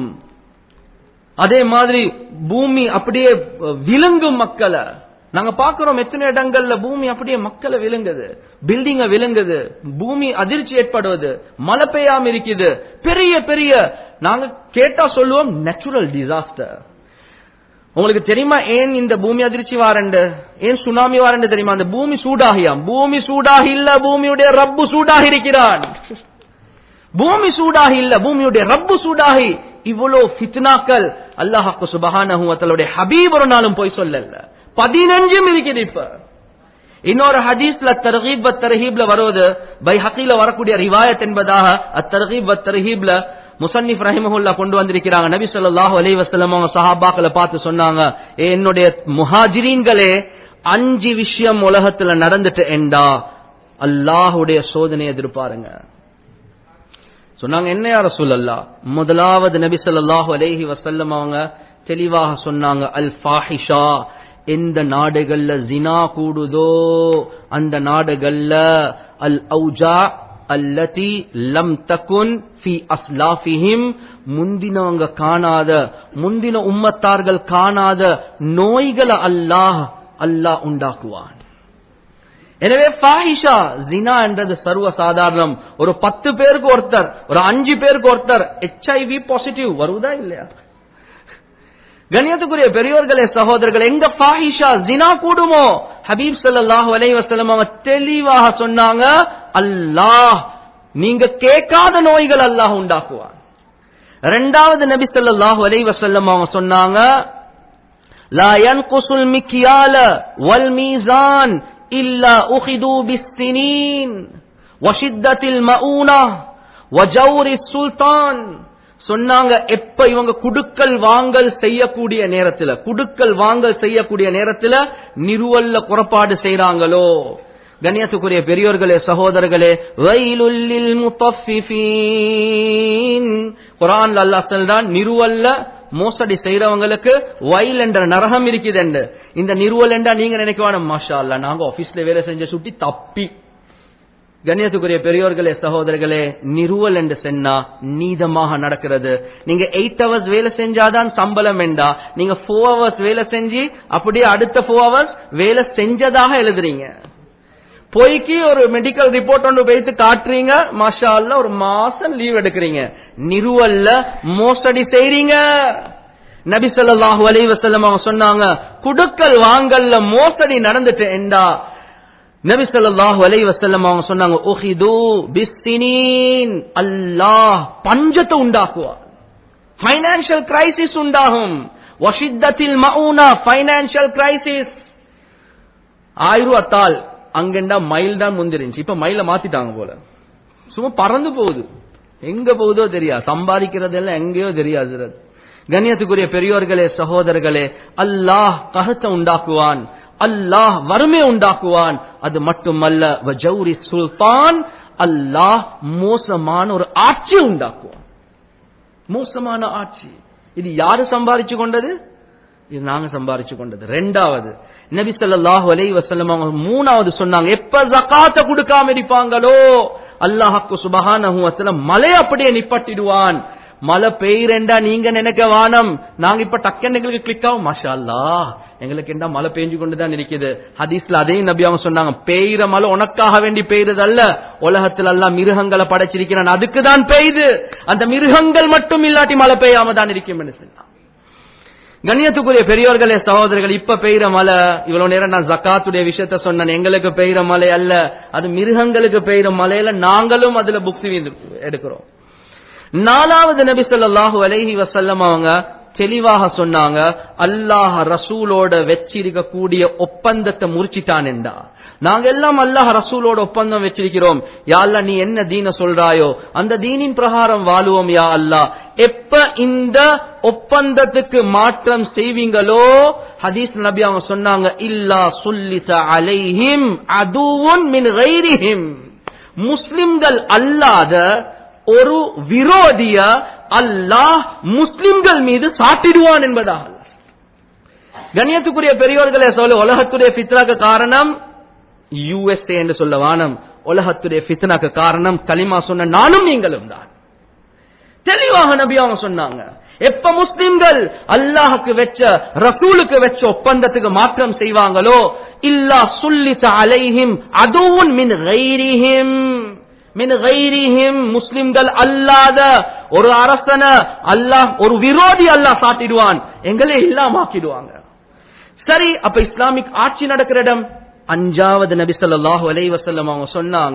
அதே மாதிரி பூமி அப்படியே விழுங்கும் மக்களை நாங்க பாக்குறோம் எத்தனை இடங்கள்ல பூமி அப்படியே மக்களை விழுங்குது பில்டிங்க விழுங்குது பூமி அதிர்ச்சி ஏற்படுவது மழை பெய்யாம இருக்குது பெரிய பெரிய நாங்க கேட்டா சொல்லுவோம் நேச்சுரல் டிசாஸ்டர் உங்களுக்கு தெரியுமா ஏன் இந்த பூமி அதிர்ச்சி வாரண்டு ஏன் சுனாமி வாரண்டு தெரியுமா அந்த பூமி சூடாகியாம் பூமி சூடாகி இல்ல பூமியுடைய ரப்பு சூடாகி இருக்கிறான் பூமி சூடாகி இல்ல பூமியுடைய ரப்பு சூடாகி இவ்வளவு ஃபித்னாக்கள் அல்லாஹாக்கு சுபஹானஹு வத்தலுடைய ஹபீப் ஒரு நாளும் போய் சொல்லல பதினஞ்சும் இருக்குது இப்ப இன்னொரு ஹதீஸ்ல தர்கீப் தர்ஹீப்ல வருவது பை ஹக்கீல வரக்கூடிய ரிவாயத் என்பதாக அத்தர்கீப் தர்ஹீப்ல முசன்னிப் ரஹிமஹுல்லா கொண்டு வந்திருக்கிறாங்க நபி ஸல்லல்லாஹு அலைஹி வஸல்லம் அவங்க சஹாபாக்களை பார்த்து சொன்னாங்க ஏ என்னுடைய முஹாஜிரீன்களே அஞ்சு விஷயம் உலகத்துல நடந்துட்டு என்றா அல்லாஹுடைய சோதனை எதிர்பாருங்க சொன்னாங்க என்ன யார சொல்லல்லா முதலாவது நபி ஸல்லல்லாஹு அலைஹி வஸல்லம் அவங்க தெளிவாக சொன்னாங்க அல் ஃபாஹிஷா எந்த நாடுகள்ல ஜினா கூடுதோ அந்த நாடுகள்ல அல் ஔஜா அல்லதி லம் தகுன் ஃபி அஸ்லாஃபிஹிம் முந்தினவங்க காணாத முந்தின உம்மத்தார்கள் காணாத நோய்களை அல்லாஹ் அல்லாஹ் உண்டாக்குவான் எனவே ஃபாஹிஷா ஜினா என்றது சர்வ சாதாரணம் ஒரு பத்து பேருக்கு ஒருத்தர் ஒரு அஞ்சு பேருக்கு ஒருத்தர் ஹெச்ஐவி பாசிட்டிவ் வருவதா இல்லையா கண்ணியத்துக்குரிய பெரியோர்களே சகோதரர்கள் எங்க ஃபாஹிஷா ஜினா கூடுமோ ஹபீப் ஸல்லல்லாஹு அலைஹி வஸல்லம் அவங்க தெளிவாக சொன்னாங்க அல்லாஹ் நீங்க கேட்காத நோய்கள் அல்லாஹ் உண்டாக்குவான் இரண்டாவது நபி ஸல்லல்லாஹு அலைஹி வஸல்லம் அவங்க சொன்னாங்க லா யன்குசுல் மிக்யால வல் மீசான் இல்லா உஹிது பிஸ்ஸினீன் வஷித்தத்தில் மஊனா வஜௌரி சுல்தான் சொன்னாங்க எப்ப இவங்க குடுக்கல் வாங்கல் செய்யக்கூடிய நேரத்துல குடுக்கல் வாங்கல் செய்யக்கூடிய நேரத்துல நிறுவல்ல புறப்பாடு செய்றாங்களோ கண்ணியத்துக்குரிய பெரியோர்களே சகோதரர்களே வயலுல்லில் முத்தஃபிஃபீன் குர்ஆன்ல அல்லாஹ் சொல்றான் நிறுவல்ல மோசடி செய்றவங்களுக்கு வயல் என்ற நரகம் இருக்குது இந்த நிறுவல் என்றா நீங்க நினைக்க வேணாம் மாஷா அல்லாஹ் நாங்க ஆபீஸ்ல வேலை செஞ்ச சுட்டி தப்பி கண்ணியத்துக்குரிய பெரியோர்களே சகோதரர்களே நிறுவல் என்று சொன்னா நீதமாக நடக்கிறது நீங்க எயிட் ஹவர்ஸ் வேலை செஞ்சாதான் சம்பளம் வேண்டா நீங்க ஃபோர் ஹவர்ஸ் வேலை செஞ்சு அப்படியே அடுத்த ஃபோர் ஹவர்ஸ் வேலை செஞ்சதாக எழுதுறீங்க பொய்க்கு ஒரு மெடிக்கல் ரிப்போர்ட் ஒன்று வைத்து காட்டுறீங்க மாஷா அல்லா ஒரு மாசம் லீவ் எடுக்கிறீங்க நிறுவல்ல மோசடி செய்றீங்க நபி ஸல்லல்லாஹு அலைஹி வஸல்லம் அவங்க சொன்னாங்க குடுக்கல் வாங்கல்ல மோசடி நடந்துட்டு என்றா நபி ஸல்லல்லாஹு அலைஹி வஸல்லம் அவங்க சொன்னாங்க உஹிது பிஸ்ஸினீன் அல்லாஹ் பஞ்சத்தை உண்டாக்குவார் ஃபைனான்சியல் கிரைசிஸ் உண்டாகும் வஷித்தத்தில் மவுனா ஃபைனான்சியல் கிரைசிஸ் ஆயிரம் ரூபா தாள் அங்கண்டா மயில் தான் முந்திருந்துச்சு இப்ப மயில மாத்திட்டாங்க போல சும்மா பறந்து போகுது எங்க போகுதோ தெரியாது சம்பாதிக்கிறதெல்லாம் எங்கேயோ தெரியாது கண்ணியத்துக்குரிய பெரியோர்களே சகோதரர்களே அல்லாஹ் ககத்தை உண்டாக்குவான் அல்லாஹ் வறுமை உண்டாக்குவான் அது மட்டுமல்ல வஜௌரி சுல்தான் அல்லாஹ் மோசமான ஒரு ஆட்சி உண்டாக்குவான் மோசமான ஆட்சி இது யாரு சம்பாதிச்சு கொண்டது இது நாங்க சம்பாதிச்சு கொண்டது ரெண்டாவது நபி ஸல்லல்லாஹு அலைஹி வஸல்லம் அவங்க மூணாவது சொன்னாங்க எப்ப ஜகாத்த கொடுக்காம இருப்பாங்களோ அல்லாஹ்க்கு சுபஹானஹு வ தஆலா மலை அப்படியே நிப்பட்டிடுவான் மழை பெய்யறேண்டா நீங்க நினைக்க வானம் நாங்க இப்ப டக்குன்னு எங்களுக்கு கிளிக் ஆகும் மாஷா அல்லாஹ் எங்களுக்கு என்ன மழை பெஞ்சு கொண்டுதான் இருக்குது ஹதீஸ்ல அதையும் நபி அவங்க சொன்னாங்க பெய்யற மழை உனக்காக வேண்டி பெய்யறது அல்ல உலகத்துல எல்லாம் மிருகங்களை படைச்சிருக்கிறான் அதுக்கு தான் பெய்யுது அந்த மிருகங்கள் மட்டும் இல்லாட்டி மழை பெய்யாம தான் இருக்கும் சொன்னாங்க கண்ணியத்துக்குரிய பெரியோர்களே சகோதரர்கள் இப்ப பெய்யற மழை இவ்வளவு நேரம் நான் ஜக்காத்துடைய விஷயத்த சொன்னேன் எங்களுக்கு பெய்யற மழை அல்ல அது மிருகங்களுக்கு பெய்யற மழையில நாங்களும் அதுல புக்தி எடுக்கிறோம் நாலாவது நபி ஸல்லல்லாஹு அலைஹி வஸல்லம் அவங்க தெளிவாக சொன்னாங்க அல்லாஹ் ரசூலோட வச்சிருக்கக்கூடிய ஒப்பந்தத்தை முறிச்சிட்டான் என்றா நாங்க எல்லாம் அல்லாஹ் ரசூலோட ஒப்பந்தம் வச்சிருக்கிறோம் யா அல்லாஹ் நீ என்ன தீன சொல்றாயோ அந்த தீனின் பிரகாரம் வாழுவோம் யா அல்லாஹ் எப்ப இந்த ஒப்பந்தத்துக்கு மாற்றம் செய்வீங்களோ ஹதீஸ் நபி அவங்க சொன்னாங்க இல்லா சுல்லித அலைஹிம் அதுவும் மின் கைரிஹிம் முஸ்லிம்கள் அல்லாத ஒரு விரோதிய அல்லாஹ் முஸ்லிம்கள் மீது சாட்டிடுவான் என்பதாக கண்ணியத்துக்குரிய பெரியோர்களே சொல்ல உலகத்துடைய பித்ராக்கு காரணம் யுஎஸ்ஏ என்று சொல்ல வானம் உலகத்துடைய பித்னாக்கு காரணம் களிமா சொன்ன நானும் நீங்களும் தான் தெளிவாக நபி அவங்க சொன்னாங்க எப்ப முஸ்லிம்கள் அல்லாஹுக்கு வச்ச ரசூலுக்கு வச்ச ஒப்பந்தத்துக்கு மாற்றம் செய்வாங்களோ இல்லா சுல்லித்த அலைஹிம் அதுவும் மின் கைரிஹிம் மின் கைரிஹிம் முஸ்லிம்கள் அல்லாத ஒரு அரசன அல்லாஹ் ஒரு விரோதி அல்லாஹ் சாட்டிடுவான் எங்களே இல்லாமாக்கிடுவாங்க சரி அப்ப இஸ்லாமிக் ஆட்சி நடக்கிற இடம் அஞ்சாவது நபி ஸல்லல்லாஹு அலைஹி வஸல்லம் அவங்க சொன்னாங்க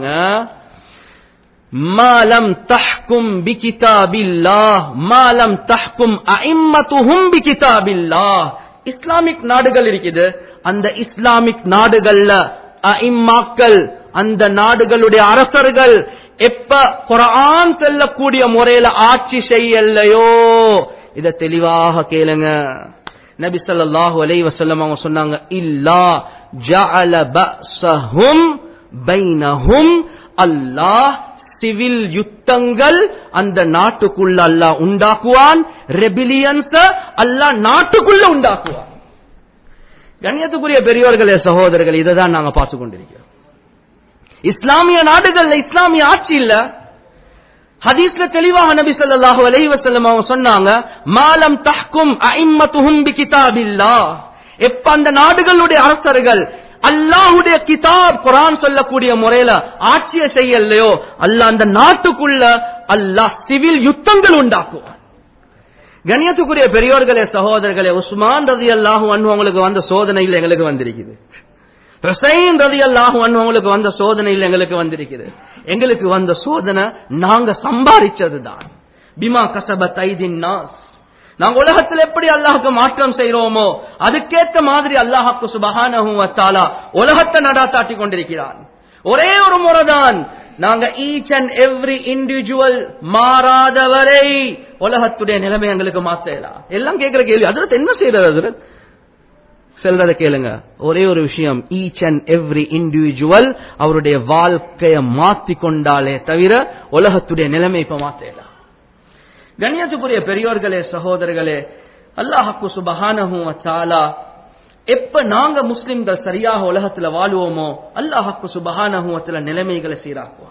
மாலம் தஹ்கும் பிகிதாபில்லாஹ் மாலம் தஹ்கும் அஇம்மத்துஹும் பிகிதாபில்லாஹ் இஸ்லாமிக் நாடுகள் இருக்குது அந்த இஸ்லாமிக் நாடுகள்ல அஇம்மாக்கள் அந்த நாடுகளுடைய அரசர்கள் எப்ப குரான் செல்லக்கூடிய முறையில ஆட்சி செய்யலையோ இத தெளிவாக கேளுங்க நபி ஸல்லல்லாஹு அலைஹி வஸல்லம் அவங்க சொன்னாங்க இல்லா ஜஅல பஸஹும் பைனஹும் அல்லாஹ் சிவில் யுத்தங்கள் அந்த நாட்டுக்குள்ள அல்லாஹ் உண்டாக்குவான் ரெபிலியன்ஸ் அல்லாஹ் நாட்டுக்குள்ள உண்டாக்குவான் கண்ணியத்துக்குரிய பெரியோர்களே சகோதரர்கள் இதை தான் நாங்க பார்த்து கொண்டிருக்கிறோம் இஸ்லாமிய நாடுகள்ல இஸ்லாமிய ஆட்சி இல்ல ஹதீஸ்ல தெளிவாக நபி ஸல்லல்லாஹு அலைஹி வஸல்லம் அவங்க சொன்னாங்க மாலம் தஹ்கும் அஇம்மத்துஹும் பிகிதாபில்லாஹ் எப்ப அந்த நாடுகளுடைய அரசர்கள் அல்லாஹ்வுடைய கிதாப் குர்ஆன் சொல்லக்கூடிய முறையில ஆட்சியை செய்யலையோ அல்லாஹ் அந்த நாட்டுக்குள்ள அல்லாஹ் சிவில் யுத்தங்கள் உண்டாக்குவான் கண்ணியத்துக்குரிய பெரியோர்களே சகோதரர்களே உஸ்மான் ரதி அல்லாஹு அவங்களுக்கு வந்த சோதனையில் எங்களுக்கு வந்திருக்குது ஹுசைன் ரதி அல்லாஹு அவங்களுக்கு வந்த சோதனையில் எங்களுக்கு வந்திருக்குது எங்களுக்கு வந்த சோதனை நாங்க சம்பாதிச்சதுதான் பிமா கசபத் ஐதின் நாஸ் நாங்க உலகத்தில் எப்படி அல்லாஹுக்கு மாற்றம் செய்யறோமோ அதுக்கேத்த மாதிரி அல்லாஹுக்கு சுபஹானஹு வ தஆலா உலகத்தை நடாத்தாட்டி கொண்டிருக்கிறான் ஒரே ஒரு முறைதான் நாங்க ஈச் அண்ட் எவ்ரி இண்டிவிஜுவல் மாறாதவரை உலகத்துடைய நிலைமை எங்களுக்கு மாத்தலாம் எல்லாம் கேட்கிற கேள்வி அதில் என்ன செய்யறது அதில் செல்றத கேளுங்க ஒரே ஒரு விஷயம் ஈச் அண்ட் எவ்ரி இண்டிவிஜுவல் அவருடைய வாழ்க்கையை மாத்தி கொண்டாலே தவிர உலகத்துடைய நிலைமை இப்ப மாத்தலாம் கண்ணியத்துக்குரிய பெரியோர்களே சகோதரர்களே அல்லாஹாக்கு சுபஹானஹு வ தஆலா எப்ப நாங்க முஸ்லிம்கள் சரியாக உலகத்துல வாழுவோமோ அல்லாஹாக்கு சுபஹானஹு வ தஆலா நிலைமைகளை சீராக்குவான்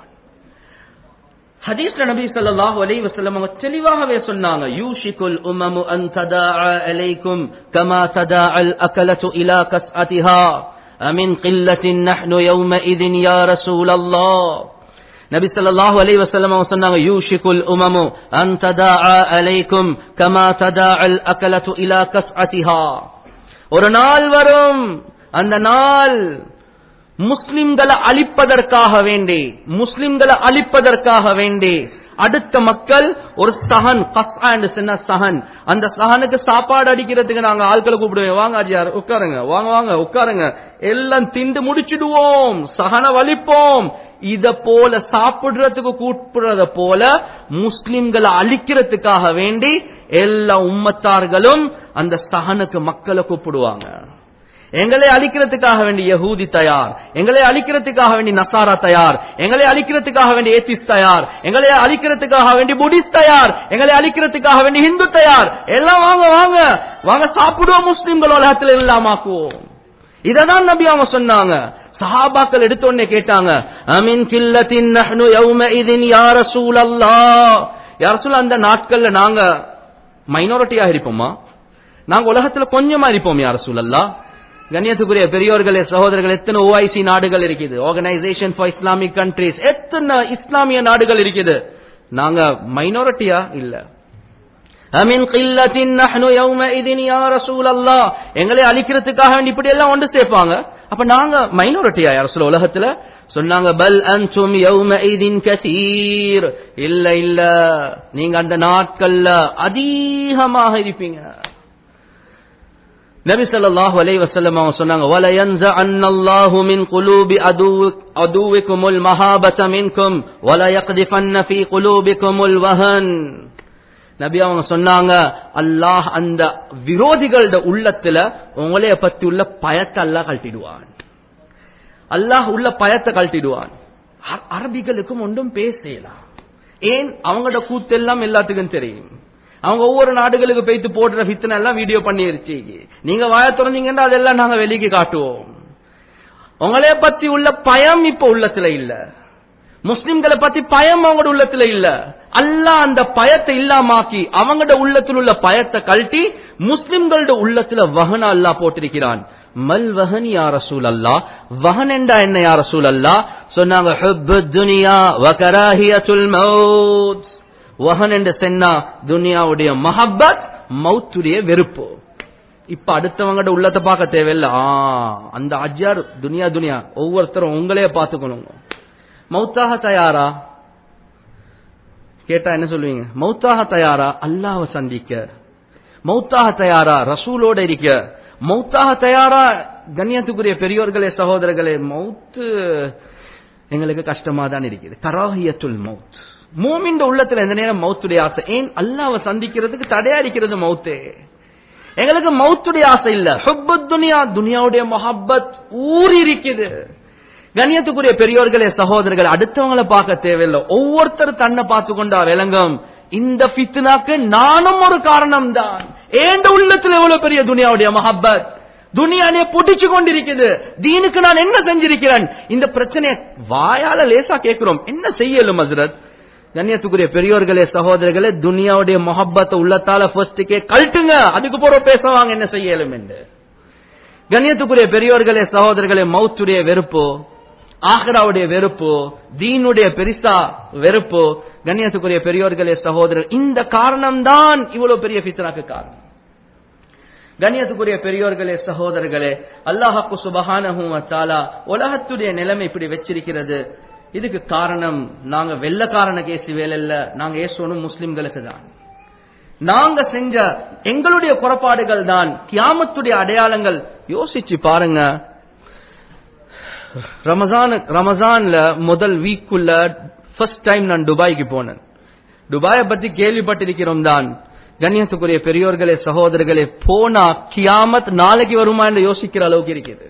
ஹதீஸ்ல நபி ஸல்லல்லாஹு அலைஹி வஸல்லம் அவங்க தெளிவாகவே சொன்னாங்க யூஷிகுல் உமமு அன் ததாஅ அலைக்கும் கமா ததாஅல் அகலத்து இலா கஸ்அதிஹா அமின் கில்லத்தின் நஹ்னு யௌமஇதின் யா ரசூலல்லாஹ் நபி ஸல்லல்லாஹு அலைஹி வஸல்லம் அவங்க சொன்னாங்க யூஷிகுல் உமமு அன் ததாஅ அலைக்கும் கமா ததாஅல் அகலத்து இலா கஸ்அதிஹா ஒரு நாள் வரும் அந்த நாள் முஸ்லிம்களை அழிப்பதற்காக வேண்டி முஸ்லிம்களை அழிப்பதற்காக வேண்டி அடுத்த மக்கள் ஒரு சஹன் கஸ்ஆண்ட் சின்ன சஹன் அந்த சஹனுக்கு சாப்பாடு அடிக்கிறதுக்கு நாங்க ஆட்களை கூப்பிடுவோம் வாங்க ஆஜியார் உட்காருங்க வாங்க வாங்க உட்காருங்க எல்லாம் திண்டு முடிச்சிடுவோம் சஹனை வலிப்போம் இத போல சாப்பிடுறதுக்கு கூப்பிடுறத போல முஸ்லிம்களை அழிக்கிறதுக்காக வேண்டி எல்லா உம்மத்தார்களும் அந்த சஹனுக்கு மக்களை கூப்பிடுவாங்க எங்களை அழிக்கிறதுக்காக வேண்டி யஹூதி தயார் எங்களை அழிக்கிறதுக்காக வேண்டி நசாரா தயார் எங்களை அழிக்கிறதுக்காக வேண்டி ஏத்திஸ் தயார் எங்களை அழிக்கிறதுக்காக வேண்டி புடிஸ்ட் தயார் எங்களை அழிக்கிறதுக்காக வேண்டி ஹிந்து தயார் எல்லாம் வாங்க வாங்க வாங்க சாப்பிடுவோம் முஸ்லிம்கள் உலகத்தில் இல்லாமாக்குவோம் இததான் நபி அவங்க சொன்னாங்க சஹாபாக்கள் எடுத்த உடனே கேட்டாங்க அமின் கில்லத்தின் நஹ்னு யௌமஇதின் யா ரசூலல்லாஹ் யா ரசூல் அந்த நாட்கள்ல நாங்க மைனாரிட்டியாக இருப்போமா நாங்க உலகத்துல கொஞ்சமா இருப்போம் யா ரசூலல்லாஹ் கண்ணியத்துக்குரிய பெரியோர்களே சகோதரர்கள் எத்தனை ஓஐசி நாடுகள் இருக்குது ஆர்கனைசேஷன் ஃபார் இஸ்லாமிக் கண்ட்ரிஸ் எத்தனை இஸ்லாமிய நாடுகள் இருக்குது நாங்க மைனாரிட்டியா இல்ல அமின் கில்லத்தின் நஹ்னு யௌமஇதின் யா ரசூலல்லாஹ் எங்களை அழிக்கிறதுக்காக வேண்டி இப்படி எல்லாம் ஒன்று சேர்ப்பாங்க அப்ப நாங்க மைனாரிட்டியா யார் சொல்ல உலகத்துல சொன்னாங்க பல் அன்சும் யௌமஇதின் கசீர் இல்ல இல்ல நீங்க அந்த நாட்கள்ல அதிகமாக இருப்பீங்க நபி ஸல்லல்லாஹு அலைஹி வஸல்லம் அவங்க சொன்னாங்க வல யன்ஸஅன்ன அல்லாஹு மின் குலூபி அதுவிக்குமுல் மஹாபத மின்கும் வல யக்திஃபன்ன ஃபீ குலூபிக்குமுல் வஹன் நபி அவங்க சொன்னாங்க அல்லாஹ் அந்த விரோதிகளோட உள்ளத்துல உங்களைய பத்தி உள்ள பயத்தை அல்லாஹ் கழட்டிடுவான் அல்லாஹ் உள்ள பயத்தை கழட்டிடுவான் அரபிகளுக்கும் ஒன்றும் பேசலாம் ஏன் அவங்களோட கூத்தெல்லாம் எல்லாத்துக்கும் தெரியும் அவங்க ஒவ்வொரு நாடுகளுக்கு போயிட்டு போடுற பித்தனை எல்லாம் வீடியோ பண்ணிருச்சு நீங்க வாய திறந்தீங்கன்னா அதெல்லாம் நாங்க வெளிக்கு காட்டுவோம் உங்களே பத்தி உள்ள பயம் இப்ப உள்ளத்துல இல்ல முஸ்லிம்களை பத்தி பயம் அவங்களோட உள்ளத்துல இல்ல அல்லாஹ் அந்த பயத்தை இல்லாமாக்கி அவங்களோட உள்ளத்தில் உள்ள பயத்தை கழட்டி முஸ்லிம்களோட உள்ளத்துல வகன அல்லாஹ் போட்டிருக்கிறான் மல் வஹன் யா ரசூல் அல்லா வஹன் என்றா என்ன யா ரசூல் அல்லா சொன்னாங்க ஹுப்பு துனியா வகராஹியத்துல் மௌத் வஹன் என்று சென்னா துனியாவுடைய மஹப்பத் மௌத்துடைய வெறுப்பு இப்ப அடுத்தவங்கட உள்ளத்தை பார்க்க தேவையில்ல ஆ அந்த அஜ்யார் துனியா துனியா ஒவ்வொருத்தரும் உங்களையே பார்த்துக்கணும் மௌத்தாக தயாரா கேட்டா என்ன சொல்லுவீங்க மௌத்தாக தயாரா அல்லாஹ்வை சந்திக்க மௌத்தாக தயாரா ரசூலோட இருக்க மௌத்தாக தயாரா கண்ணியத்துக்குரிய பெரியோர்களே சகோதரர்களே மௌத்து எங்களுக்கு கஷ்டமா தான் இருக்குது கராகியத்துல் மௌத் மூமின் உள்ளத்துல எந்த நேரம் மௌத்துடைய ஆசை ஏன் அல்லாவை சந்திக்கிறதுக்கு தடையா இருக்கிறது மௌத்தே எங்களுக்கு மௌத்துடைய ஆசை இல்ல ஹுப்பத் துனியா துனியாவுடைய மொஹப்பத் ஊறி இருக்குது கண்ணியத்துக்குரிய பெரியோர்களே சகோதரர்கள் அடுத்தவங்களை பார்க்க தேவையில்லை ஒவ்வொருத்தர் தன்னை பார்த்து கொண்டா விளங்கும் இந்த பித்னாக்கு நானும் ஒரு காரணம் தான் ஏண்ட உள்ளத்துல எவ்வளவு பெரிய துனியாவுடைய மஹப்பத் துனியானே புடிச்சு கொண்டிருக்குது தீனுக்கு நான் என்ன செஞ்சிருக்கிறேன் இந்த பிரச்சனையை வாயால லேசா கேட்கிறோம் என்ன செய்யலும் ஹசரத் கண்ணியத்துக்குரிய பெரியோர்களே சகோதரர்களே துனியாவுடைய மொஹப்பத்தை உள்ளத்தால ஃபர்ஸ்டுக்கே கழட்டுங்க அதுக்கு போற பேசுவாங்க என்ன செய்யலும் என்று கண்ணியத்துக்குரிய பெரியோர்களே சகோதரர்களே மௌத்துடைய வெறுப்பு ஆஹ்ராவுடைய வெறுப்பு தீனுடைய பெரிசா வெறுப்பு கண்ணியத்துக்குரிய பெரியோர்களே சகோதரர் இந்த காரணம் தான் இவ்வளவு பெரிய ஃபித்னாக்கு காரணம் கண்ணியத்துக்குரிய பெரியோர்களே சகோதரர்களே அல்லாஹாக்கு சுபஹானஹும் தாலா உலகத்துடைய நிலைமை இப்படி வச்சிருக்கிறது இதுக்கு காரணம் நாங்க வெள்ளக்காரனுக்கு ஏசி வேலைல்ல நாங்க ஏசோனும் முஸ்லிம்களுக்கு தான் நாங்க செஞ்ச எங்களுடைய குறைபாடுகள் தான் கியாமத்துடைய அடையாளங்கள் யோசிச்சு பாருங்க ரமசான் ரமசான்ல முதல் வீக்குள்ள ஃபர்ஸ்ட் டைம் நான் துபாய்க்கு போனேன் துபாயை பத்தி கேள்விப்பட்டிருக்கிறோம் தான் கண்ணியத்துக்குரிய பெரியோர்களே சகோதரர்களே போனா கியாமத் நாளைக்கு வருமா என்று யோசிக்கிற அளவுக்கு இருக்குது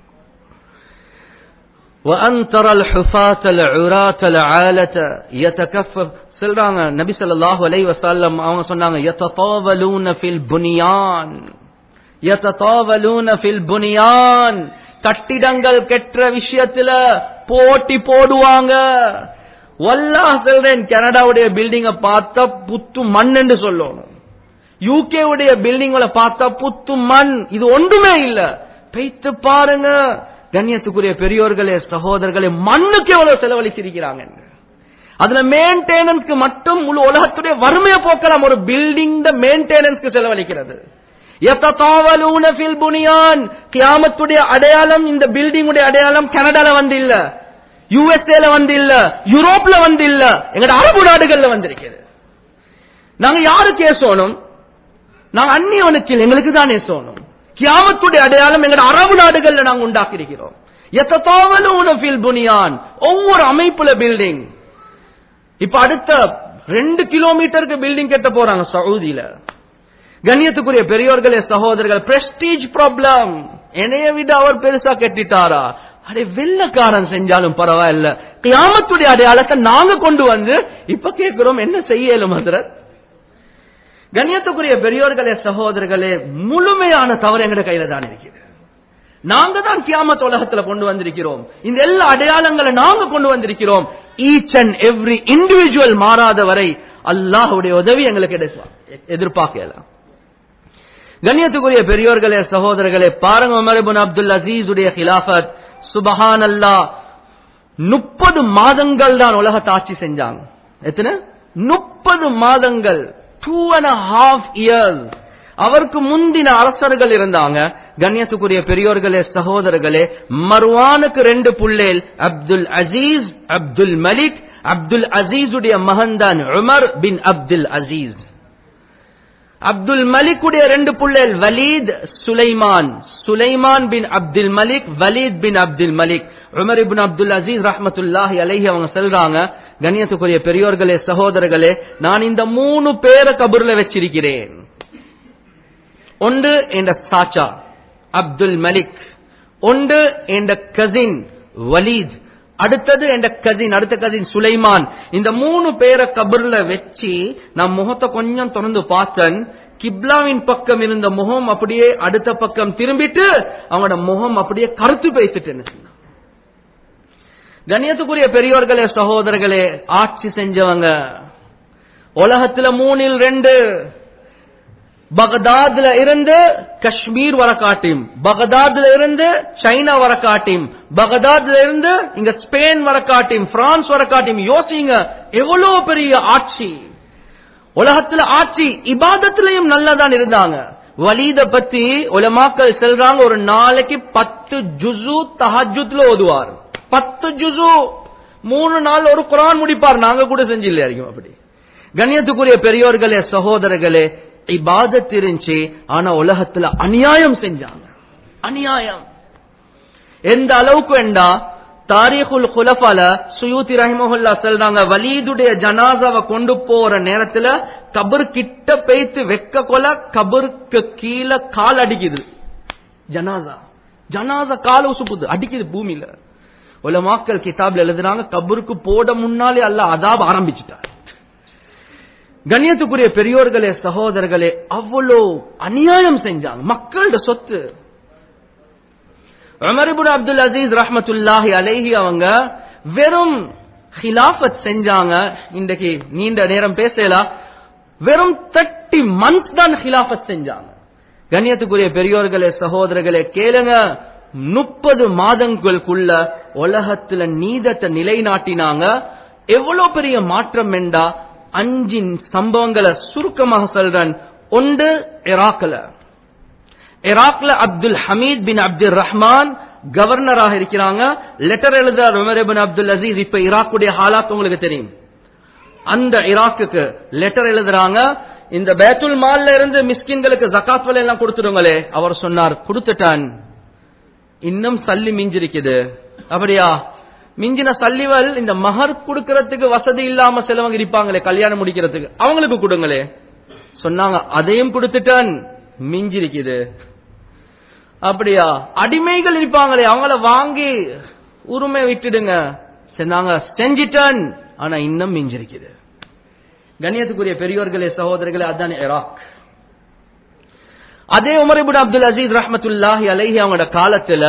وأن ترى الحفاة العراة العالة يتكفف சொல்றாங்க நபி ஸல்லல்லாஹு அலைஹி வஸல்லம் அவங்க சொன்னாங்க يتطاولون في البنيان يتطاولون في البنيان கட்டிடங்கள் கெட்ட விஷயத்துல போட்டி போடுவாங்க வல்லாஹ் சொல்றேன் கனடாவுடைய பில்டிங்க பார்த்தா புத்து மண் என்று சொல்லணும் யூகே உடைய பில்டிங்களை பார்த்தா புத்து மண் இது ஒன்றுமே இல்ல பெய்த்து பாருங்க கண்ணியத்துக்குரிய பெரியோர்களே சகோதரர்களே மண்ணுக்கு எவ்வளவு செலவழிச்சிருக்கிறாங்க அதுல மெயின்டெனன்ஸ்க்கு மட்டும் முழு உலகத்துடைய வறுமையை போக்கலாம் ஒரு பில்டிங் மெயின்டெனன்ஸ்க்கு செலவழிக்கிறது எத்தத்தாவலூன ஃபில் புனியான் கியாமத்துடைய அடையாளம் இந்த பில்டிங் உடைய அடையாளம் கனடால வந்து இல்ல யுஎஸ்ஏல வந்து இல்ல யூரோப்ல வந்து இல்ல எங்கட அரபு நாடுகள்ல வந்திருக்கிறது நாங்க யாருக்கு ஏசோனும் நாங்க அந்நியவனுக்கு எங்களுக்கு தான் ஏசோனும் கியாமத்துடைய அடையாளம் எங்கட அரபு நாடுகள்ல நாங்க உண்டாக்கி இருக்கிறோம் எத்தத்தாவலூன ஃபில் புனியான் ஒவ்வொரு அமைப்புல பில்டிங் இப்ப அடுத்த ரெண்டு கிலோமீட்டருக்கு பில்டிங் கட்ட போறாங்க சவுதியில கண்ணியத்துக்குரிய பெரியோர்களே சகோதரர்கள் பிரஸ்டீஜ் ப்ராப்ளம் என்னைய விட அவர் பெருசா கட்டிட்டாரா அடே வெள்ளக்காரன் செஞ்சாலும் பரவாயில்ல கியாமத்துடைய அடையாளத்தை நாங்க கொண்டு வந்து இப்ப கேட்கிறோம் என்ன செய்யலும் ஹசரத் கண்ணியத்துக்குரிய பெரியோர்களே சகோதரர்களே முழுமையான தவறு எங்கட கையில தான் இருக்குது நாங்க தான் கியாமத் உலகத்துல கொண்டு வந்திருக்கிறோம் இந்த எல்லா அடையாளங்களை நாங்க கொண்டு வந்திருக்கிறோம் ஈச் அண்ட் எவ்ரி இண்டிவிஜுவல் மாறாத வரை அல்லாஹுடைய உதவி எங்களுக்கு எதிர்பார்க்கலாம் கண்ணியத்துக்குரிய பெரியோர்களே சகோதரர்களே பாருங்க உமர் அப்துல் அசீஸ் உடைய ஹிலாஃபத் சுபஹான் அல்லா முப்பது மாதங்கள் தான் உலகத்தை ஆட்சி செஞ்சாங்க எத்தனை முப்பது மாதங்கள் டூ அண்ட் ஹாஃப் இயர்ஸ் அவருக்கு முந்தின அரசர்கள் இருந்தாங்க கண்ணியத்துக்குரிய பெரியோர்களே சகோதரர்களே மர்வானுக்கு ரெண்டு புள்ளேல் அப்துல் அசீஸ் அப்துல் மலிக் அப்துல் அசீஸுடைய மகன்தான் Umar bin Abdul Aziz Abdul மலிக்குடைய ரெண்டு புள்ளேல் Walid Sulaiman Sulaiman bin Abdul Malik Walid bin Abdul Malik Umar ibn Abdul Aziz ரஹமத்துல்லாஹி அலைஹி அவங்க சொல்றாங்க கண்ணியத்துக்குரிய பெரியோர்களே சகோதரர்களே நான் இந்த மூணு பேரை கபூர்ல வச்சிருக்கிறேன் ஒன்று என்ற சாச்சா அப்துல் மலிக் ஒன்று என்ற கசின் வலீத் அடுத்தது என்ற கசின் அடுத்த கசின் சுலைமான் இந்த மூணு பேரை கபர்ல வச்சு நான் முகத்தை கொஞ்சம் திறந்து பார்த்தேன் கிப்லாவின் பக்கம் இருந்த முகம் அப்படியே அடுத்த பக்கம் திரும்பிட்டு அவங்களோட முகம் அப்படியே கருத்து பேசிட்டு சொன்னான் கண்ணியத்துக்குரிய பெரியோர்களே சகோதரர்களே ஆட்சி செஞ்சவங்க உலகத்துல மூணில் ரெண்டு பகதாத்ல இருந்து காஷ்மீர் வர காட்டியும் பகதாத்ல இருந்து சைனா வர காட்டியும் பகதாத்ல இருந்து இங்க ஸ்பெயின் வர காட்டியும் பிரான்ஸ் வர காட்டியும் யோசிங்க எவ்வளவு பெரிய ஆட்சி உலகத்துல ஆட்சி இபாதத்திலையும் நல்லதான் இருந்தாங்க வலீத பத்தி உலமாக்கள் செல்றாங்க ஒரு நாளைக்கு பத்து ஜுசு தஹஜுத்ல ஓதுவார் பத்து ஜுசு மூணு நாள் ஒரு குரான் முடிப்பார் நாங்க கூட செஞ்சு இல்லையா அப்படி கண்ணியத்துக்குரிய பெரியோர்களே சகோதரர்களே இபாதத் இருந்துச்சு ஆனா உலகத்துல அநியாயம் செஞ்சாங்க அநியாயம் எந்த அளவுக்கு வேண்டா தாரீகுல் குலஃபால சுயூத்தி ரஹிமஹுல்லா சொல்றாங்க வலீதுடைய ஜனாசாவை கொண்டு போற நேரத்துல கபர் கிட்ட பெய்த்து வெக்க கொல கபருக்கு கீழே கால் அடிக்குது ஜனாசா ஜனாசா கால உசுப்புது அடிக்குது பூமியில உலமாக்கல் கிதாப்ல எழுதுறாங்க கபருக்கு போட முன்னாலே அல்ல அதாப் ஆரம்பிச்சுட்டார் கண்ணியத்துக்குரிய பெரியோர்களே சகோதரர்களே அவ்வளோ அநியாயம் செஞ்சாங்க மக்களோட சொத்து உமர் இப்னு அப்துல் அசீஸ் ரஹ்மத்துல்லாஹி அலைஹி அவங்க வெறும் ஹிலாஃபத் செஞ்சாங்க இன்றைக்கு நீண்ட நேரம் பேசலாம் வெறும் தேர்ட்டி மந்த்ஸ் தான் ஹிலாஃபத் செஞ்சாங்க கண்ணியத்துக்குரிய பெரியோர்களே சகோதரர்களே கேளுங்க முப்பது மாதங்களுக்குள்ள உலகத்துல நீதத்தை நிலைநாட்டினாங்க எவ்வளவு பெரிய மாற்றம் என்றா அஞ்சின் சம்பவங்களை சுருக்கமாக சொல்றேன் ஒன்று இராக்ல இராக்ல அப்துல் ஹமீத் பின் அப்துல் ரஹ்மான் கவர்னராக இருக்கிறாங்க லெட்டர் எழுத உமர் பின் அப்துல் அசீஸ் இப்ப ஈராக்குடைய ஹாலாத் உங்களுக்கு தெரியும் அந்த ஈராக்குக்கு லெட்டர் எழுதுறாங்க இந்த பேத்துல் மால்ல இருந்து மிஸ்கின்களுக்கு ஜக்காத் வலை எல்லாம் கொடுத்துருங்களே அவர் சொன்னார் கொடுத்துட்டான் இன்னும் சல்லி மிஞ்சிருக்குது அப்படியா மிஞ்சின சல்லிவல் இந்த மகர் கொடுக்கறதுக்கு வசதி இல்லாம சிலவங்க இருப்பாங்களே கல்யாணம் முடிக்கிறதுக்கு அவங்களுக்கு கொடுங்களே சொன்னாங்க அதையும் கொடுத்துட்டான் மிஞ்சிருக்குது அப்படியா அடிமைகள் இருப்பாங்களே அவங்கள வாங்கி உரிமை விட்டுடுங்க சொன்னாங்க செஞ்சிட்டன் ஆனா இன்னும் மிஞ்சிருக்குது கண்ணியத்துக்குரிய பெரியோர்களே சகோதரர்களே அதான் இராக் அதே உமர் இப்னு அப்துல் அசீஸ் ரஹ்மத்துல்லாஹி அலைஹி அவங்களோட காலத்துல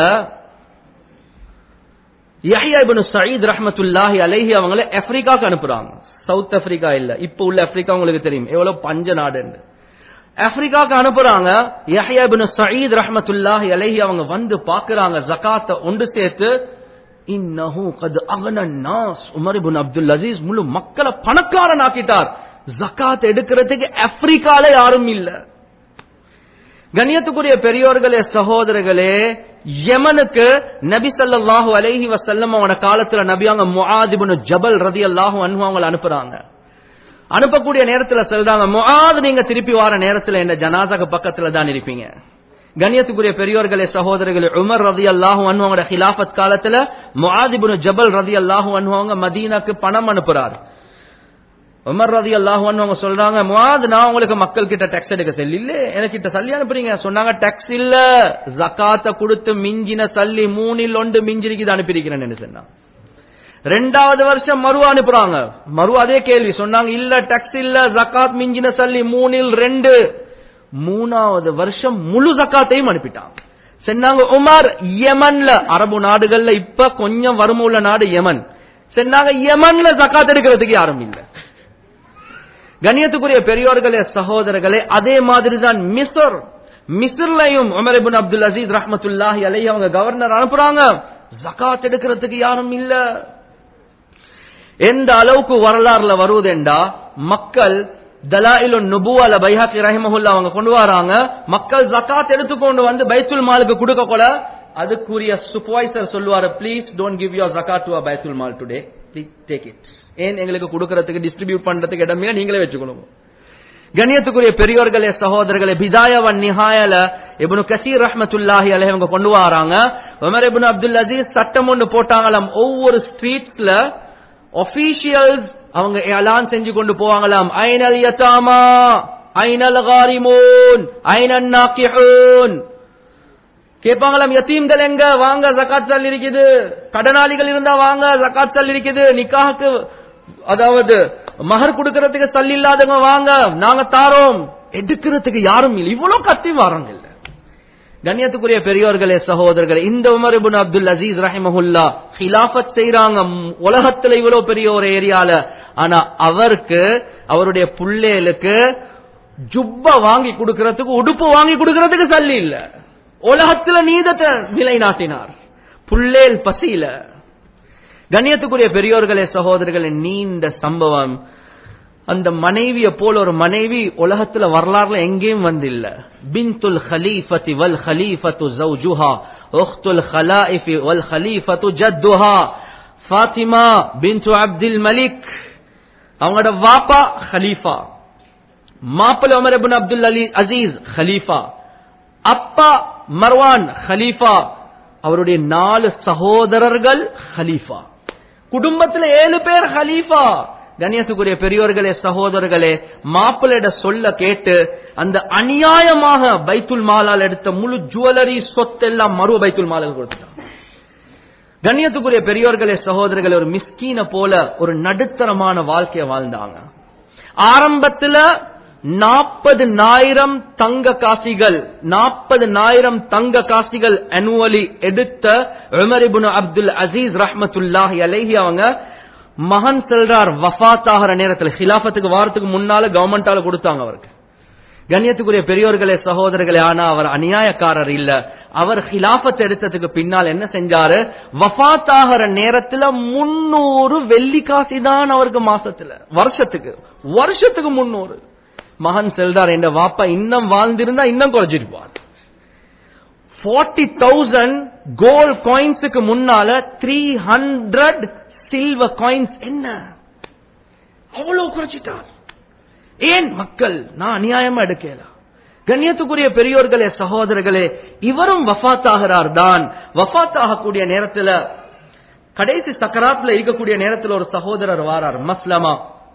யஹ்யா இப்னு சயீத் ரஹ்மத்துல்லாஹி அலைஹி அவங்கள ஆப்பிரிக்காக்கு அனுப்புறாங்க சவுத் ஆப்பிரிக்கா இல்ல இப்ப உள்ள ஆப்பிரிக்கா உங்களுக்கு தெரியும் எவ்வளவு பஞ்ச நாடுன்னு ஆப்பிரிக்காக்கு அனுப்புறாங்க யஹ்யா இப்னு சயீத் ரஹ்மத்துல்லாஹி அலைஹி அவங்க வந்து பாக்குறாங்க ஜகாத்தை ஒன்று சேர்த்து இன்னஹு கத் அகன நாஸ் உமர் இப்னு அப்துல் அசீஸ் முழு மக்களை பணக்காரன் ஆக்கிட்டார் ஜகாத் எடுக்கிறதுக்கு ஆப்பிரிக்கால யாரும் இல்ல கண்ணியத்துக்குரிய பெரியோர்களே சகோதரர்களே யமனுக்கு நபி ஸல்லல்லாஹு அலைஹி வஸல்லம் அவன காலத்துல நபி அவங்க முஆத் இப்னு ஜபல் ரலியல்லாஹு அன்ஹு அவங்கள அனுப்புறாங்க அனுப்பக்கூடிய நேரத்துல சொல்றாங்க முஆத் நீங்க திருப்பி வர நேரத்துல என்ன ஜனாசாக்கு பக்கத்துல தான் இருப்பீங்க கண்ணியத்துக்குரிய பெரியோர்களே சகோதரர்களே உமர் ரதி அல்லாஹு அவங்களோட ஹிலாஃபத் காலத்துல முஆத் இப்னு ஜபல் ரதி அல்லாஹு அவங்க மதீனாக்கு பணம் அனுப்புறாரு உமர் ரதி அல்லாஹு அவங்க சொல்றாங்க முஆத் நான் உங்களுக்கு மக்கள் கிட்ட டேக்ஸ் எடுக்க செல்லி இல்ல எனக்கிட்ட சல்லி அனுப்புறீங்க சொன்னாங்க டேக்ஸ் இல்ல ஜக்காத்த கொடுத்து மிஞ்சின சல்லி மூணில் ஒன்று மிஞ்சிருக்குது அனுப்பியிருக்கிறேன்னு சொன்னாங்க ரெண்டாவது வருஷம் மறு அனுப்புறாங்க மறு அதே கேள்வி சொன்னாங்க இல்ல டேக்ஸ் இல்ல ஜக்காத் மிஞ்சின சல்லி மூணில் ரெண்டு மூணாவது வருஷம் முழு ஜக்காத்தையும் அனுப்பிட்டாங்க சொன்னாங்க உமர் யமன்ல அரபு நாடுகள்ல இப்ப கொஞ்சம் வறுமை உள்ள நாடு யமன் சொன்னாங்க யமன்ல ஜக்காத் எடுக்கிறதுக்கு யாரும் இல்ல கண்ணியத்துக்குரிய பெரியோர்களே சகோதரர்களே அதே மாதிரி தான் மிஸ்ர் மிஸ்ர்லையும் உமர் இப்னு அப்துல் அசீஸ் ரஹ்மத்துல்லாஹி அலைஹி அவங்க கவர்னர் அனுப்புறாங்க ஜகாத் எடுக்கிறதுக்கு யாரும் இல்ல எந்த அளவுக்கு வரலாறுல வருவதெண்டா மக்கள் தலாயிலு நுபுவால பைஹாக்கி ரஹிமஹுல்லா அவங்க கொண்டு வராங்க மக்கள் ஜகாத் எடுத்துக்கொண்டு வந்து பைத்துல் மாலுக்கு கொடுக்க கூட அதுக்குரிய சூப்பர்வைசர் சொல்லுவாரு please don't give your zakat to Baitul Mal today please take it ஏன் எங்களுக்கு கொடுக்கறதுக்கு டிஸ்ட்ரிபியூட் பண்றதுக்கு இடமே நீங்களே வச்சுக்கணும் கண்ணியத்துக்குரிய பெரியோர்களே சகோதரர்களே பிதாயவன் நிஹாயல இப்னு கசீர் ரஹ்மத்துல்லாஹி அலைஹி அவங்க கொண்டு வராங்க உமர் இப்னு அப்துல் அசீஸ் சட்டம் ஒன்று போட்டாங்களாம் ஒவ்வொரு ஸ்ட்ரீட்ஸ்ல ஒபிஷியல்ஸ் அவங்க எலான் செஞ்சு கொண்டு போவாங்களாம் ஐனல் யதாமா ஐனல் காரிமூன் ஐனன் நாக்கிஹூன் கேட்பாங்களாம் யத்தீம்கள் எங்க வாங்க ஜக்காத் சல் இருக்குது கடனாளிகள் இருந்தா வாங்க ஜக்காத் சல் இருக்குது நிக்காஹுக்கு அதாவது மகர் கொடுக்கறதுக்கு சல் இல்லாதவங்க வாங்க நாங்க தாரோம் எடுக்கிறதுக்கு யாரும் இல்லை இவ்வளவு கத்தி வாரங்க இல்ல கண்ணியத்துக்குரிய பெரியோர்களே சகோதரர்களே இந்த உமர் இப்னு அப்துல் அசீஸ் ரஹிமஹுல்லா ஹிலாஃபத் செய்றாங்க உலகத்துல இவ்வளவு பெரிய ஒரு ஏரியால ஆனா அவருக்கு அவருடைய புள்ளேலுக்கு ஜுப்ப வாங்கி கொடுக்கறதுக்கு உடுப்பு வாங்கி கொடுக்கறதுக்கு சல்லி இல்ல உலகத்துல நீதத்தை நிலைநாட்டினார் புள்ளேல் பசியில கண்ணியத்துக்குரிய பெரியோர்களே சகோதரர்களே நீண்ட சம்பவம் அந்த மனைவிய போல ஒரு மனைவி உலகத்துல வரலாறுல எங்கேயும் வந்தில்ல பின்துல் ஹலீஃபதி வல் ஹலீஃபத்து ஜௌஜுஹா உக்துல் ஹலாயிஃபி வல் ஹலீஃபத்து ஜத்துஹா ஃபாத்திமா பின்து அப்துல் மலிக் அவங்களோட வாப்பா ஹலீஃபா மாப்பிள்ள Umar ibn Abdul Ali Aziz ஹலீஃபா அப்பா மர்வான் ஹலீஃபா அவருடைய நாலு சகோதரர்கள் ஹலீஃபா குடும்பத்துல ஏழு பேர் ஹலீஃபா கண்ணியத்துக்குரிய பெரியோர்களே சகோதரர்களே மாப்பிள்ளையிட சொல்ல கேட்டு அந்த அநியாயமாக பைத்துல் மாலால் எடுத்த முழு ஜுவல்லரி சொத்து எல்லாம் மறு பைத்துல் மாலால் கொடுத்துட்டான் கண்ணியத்துக்குரிய பெரியோர்களே சகோதரர்களே ஒரு மிஸ்கீன போல ஒரு நடுத்தரமான வாழ்க்கையை வாழ்ந்தாங்க ஆரம்பத்துல நாற்பதுனாயிரம் தங்க காசிகள் நாற்பதுனாயிரம் தங்க காசிகள் அனுவலி எடுத்த உமர் இப்னு அப்துல் அசீஸ் ரஹ்மத்துல்லாஹி அலைஹி அவங்க மகன் செல்றார் வஃபாத் ஆகிற நேரத்தில் ஹிலாஃபத்துக்கு வாரத்துக்கு முன்னால கவர்மெண்டால கொடுத்தாங்க அவருக்கு கண்ணியத்துக்குரிய பெரியோர்களே சகோதரர்களே ஆனா அவர் அநியாயக்காரர் இல்ல அவர் ஹிலாஃபத் எடுத்ததுக்கு பின்னால் என்ன செஞ்சாரு வஃபாத் ஆகிற நேரத்துல முன்னூறு வெள்ளி காசி தான் அவருக்கு மாசத்துல வருஷத்துக்கு வருஷத்துக்கு முன்னூறு மகன் செல்றார் என்ற வாப்பா இன்னும் வாழ்ந்திருந்தா இன்னும் குறைஞ்சிருப்பார் ஃபார்ட்டி தௌசண்ட் கோல்ட் காயின்ஸுக்கு முன்னால த்ரீ ஹண்ட்ரட் சில்வர் காயின்ஸ் என்ன அவ்வளவு குறைச்சிட்டார் ஏன் மக்கள் நான் அநியாயமா எடுக்கல கண்ணியத்துக்குரிய பெரியோர்களே சகோதரர்களே இவரும் வஃத் ஆகிறார் தான் வஃத் ஆகக்கூடிய நேரத்துல கடைசி சக்கராத்துல இருக்கக்கூடிய நேரத்துல ஒரு சகோதரர் வாரார் மஸ்லமா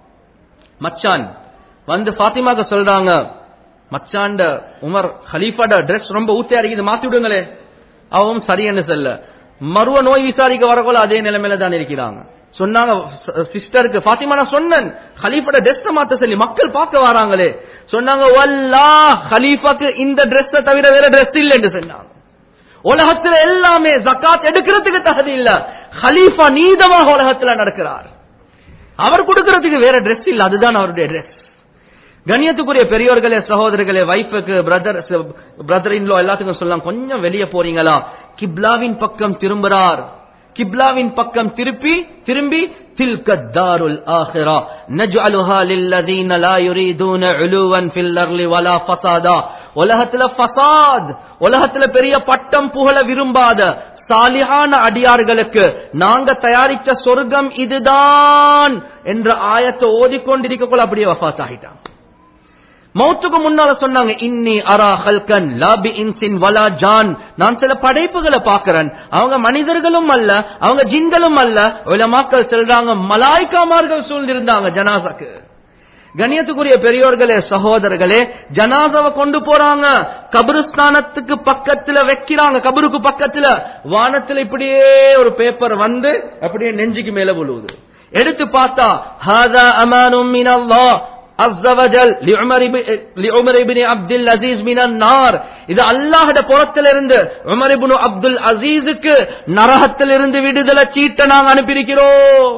மச்சான் வந்து பாத்திமாக்க சொல்றாங்க மச்சாண்ட உமர் ஹலீஃபாட ட்ரெஸ் ரொம்ப ஊத்தியா இருக்குது மாத்தி விடுங்களே அவவும் சரியன்னு சொல்ல மருவ நோய் விசாரிக்க வரக்குள்ள அதே நிலைமையில தான் இருக்கிறாங்க சொன்னாங்க சிஸ்டருக்கு பாத்திமா நான் சொன்னேன் ஹலீஃபோட ட்ரெஸ் மாத்த சொல்லி மக்கள் பார்க்க வராங்களே சொன்னாங்க வல்லா ஹலீஃபாக்கு இந்த ட்ரெஸ் தவிர வேற ட்ரெஸ் இல்லைன்னு சொன்னாங்க உலகத்துல எல்லாமே ஜக்காத் எடுக்கிறதுக்கு தகுதி இல்ல ஹலீஃபா நீதமாக உலகத்துல நடக்கிறார் அவர் கொடுக்கறதுக்கு வேற ட்ரெஸ் இல்ல அதுதான் அவருடைய ட்ரெஸ் கண்ணியத்துக்குரிய பெரியோர்களே சகோதரர்களே வைஃபுக்கு பிரதர் பிரதர் இன்லோ எல்லாத்துக்கும் சொல்லலாம் கொஞ்சம் வெளியே போறீங்களா கிப்லாவின் பக்கம் திரும்புறார் கிப்லாவின் பக்கம் திருப்பி திரும்பி تلك الدار الآخرة نجعلها للذين لا يريدون علوا في الأرض ولا فسادا உலகத்துல ஃபசாத் உலகத்துல பெரிய பட்டம் புகழ விரும்பாத சாலிஹான அடியார்களுக்கு நாங்க தயாரிச்ச சொர்க்கம் இதுதான் என்ற ஆயத்தை ஓதிக்கொண்டிருக்கக்குள்ள அப்படியே வஃபாத் ஆகிட்டான் மௌத்துக்கு முன்னால சொன்னாங்க இன்னி அரா ஹல்கன் லாபி இன்சின் வலா ஜான் நான் சில படைப்புகளை பாக்குறேன் அவங்க மனிதர்களும் அல்ல அவங்க ஜின்களும் அல்ல உலமாக்கள் செல்றாங்க மலாய்க்காமார்கள் சூழ்ந்திருந்தாங்க ஜனாசாக்கு கண்ணியத்துக்குரிய பெரியோர்களே சகோதரர்களே ஜனாசாவை கொண்டு போறாங்க கபிரஸ்தானத்துக்கு பக்கத்துல வைக்கிறாங்க கபருக்கு பக்கத்துல வானத்துல இப்படியே ஒரு பேப்பர் வந்து அப்படியே நெஞ்சுக்கு மேல விழுவுது எடுத்து பார்த்தா ஹாதா அமானும் மினல்லாஹ் அஸ்ஸவஜல் லிஉமர் இப்னு அப்துல் அசீஸ் மினன் நார் இது அல்லாஹ்வுடைய புறத்திலிருந்து உமர் இப்னு அப்துல் அசீஸுக்கு நரகத்திலிருந்து விடுதலை சீட்டை நாங்க அனுப்பியிருக்கிறோம்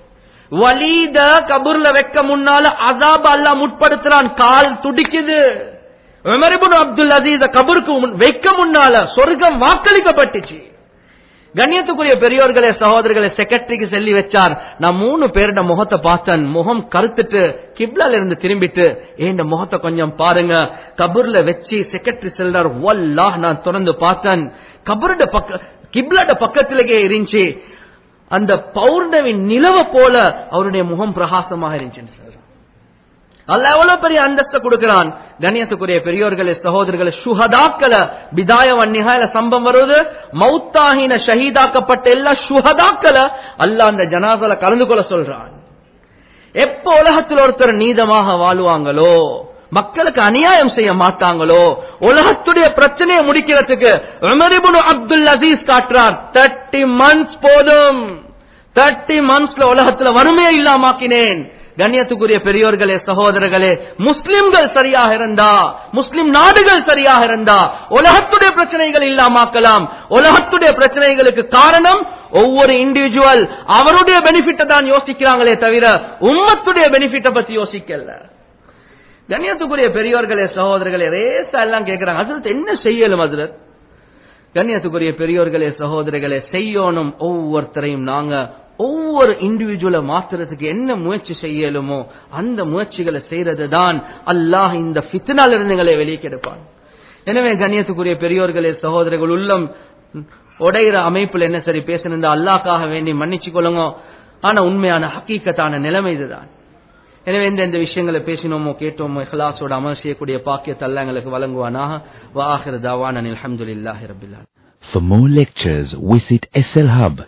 வலீத கபூர்ல வைக்க முன்னால அசாப் அல்லாஹ் முற்படுத்துறான் கால் துடிக்குது உமர் இப்னு அப்துல் அசீஸ கபருக்கு வைக்க முன்னால சொர்க்கம் வாக்களிக்கப்பட்டுச்சு கண்ணியத்துக்குரிய பெரியோர்களே சகோதரர்களே செக்ரட்டரிக்கு சொல்லி வச்சார் நான் மூணு பேருட முகத்தை பார்த்தேன் முகம் கருத்துட்டு கிப்லால இருந்து திரும்பிட்டு ஏண்ட முகத்தை கொஞ்சம் பாருங்க கபூர்ல வச்சு செக்ரட்டரி செல்றார் வல்லாஹ் நான் தொடர்ந்து பார்த்தேன் கபருட பக்க கிப்லாட பக்கத்திலேயே இருந்துச்சு அந்த பௌர்ணமி நிலவ போல அவருடைய முகம் பிரகாசமாக இருந்துச்சு சொல்றான் அல்ல எவ்வளவு பெரிய அந்தஸ்த கொடுக்கிறான் கண்ணியத்துக்குரிய பெரியோர்களே சகோதரர்களே சுஹதாக்கள பிதாய வன்னிகாயில சம்பவம் வருவது மௌத்தாகின ஷஹீதாக்கப்பட்ட எல்லா சுஹதாக்கள அல்ல அந்த ஜனாசல கலந்து கொள்ள சொல்றான் எப்ப உலகத்தில் ஒருத்தர் நீதமாக வாழுவாங்களோ மக்களுக்கு அநியாயம் செய்ய மாட்டாங்களோ உலகத்துடைய பிரச்சனையை முடிக்கிறதுக்கு உமரிபுன் அப்துல் அசீஸ் காட்டுறார் தேர்ட்டி மந்த்ஸ் போதும் தேர்ட்டி மந்த்ஸ்ல உலகத்துல வறுமையை இல்லாமாக்கினேன் கண்ணியத்துக்குரிய பெரியோர்களே சகோதரர்களே முஸ்லிம்கள் சரியாக இருந்தா முஸ்லிம் நாடுகள் சரியாக இருந்தா உலகத்துடைய பிரச்சனைகள் இல்லாமாக்கலாம் உலகத்துடைய பிரச்சனைகளுக்கு காரணம் ஒவ்வொரு இண்டிவிஜுவல் அவருடைய பெனிஃபிட்டை தான் யோசிக்கிறாங்களே தவிர உம்மத்துடைய பெனிஃபிட்டை பத்தி யோசிக்கல கண்ணியத்துக்குரிய பெரியோர்களே சகோதரர்களே ரேசா எல்லாம் கேட்கிறாங்க ஹசரத் என்ன செய்யலும் ஹசரத் கண்ணியத்துக்குரிய பெரியோர்களே சகோதரர்களே செய்யணும் ஒவ்வொருத்தரையும் நாங்க ஒவ்வொரு இண்டிவிஜுவலை மாத்துறதுக்கு என்ன முயற்சி செய்யலுமோ அந்த முயற்சிகளை செய்யறது தான் அல்லாஹ் இந்த ஃபித்னால இருந்துங்களை வெளியே கெடுப்பான் எனவே கண்ணியத்துக்குரிய பெரியோர்களே சகோதரர்கள் உள்ளம் உடையிற அமைப்புல என்ன சரி பேசணும் அல்லாக்காக வேண்டி மன்னிச்சு கொள்ளுங்க ஆனா உண்மையான ஹக்கீக்கத்தான நிலைமை இதுதான் எனவே எந்த எந்த விஷயங்களை பேசினோமோ கேட்டோமோ இஹ்லாஸோட அமல் செய்யக்கூடிய பாக்கியத்தை அல்ல எங்களுக்கு வழங்குவானாக வாஹிர தாவான் அனில் அஹமதுல்லாஹி ரபில்லா
For more lectures, visit SL Hub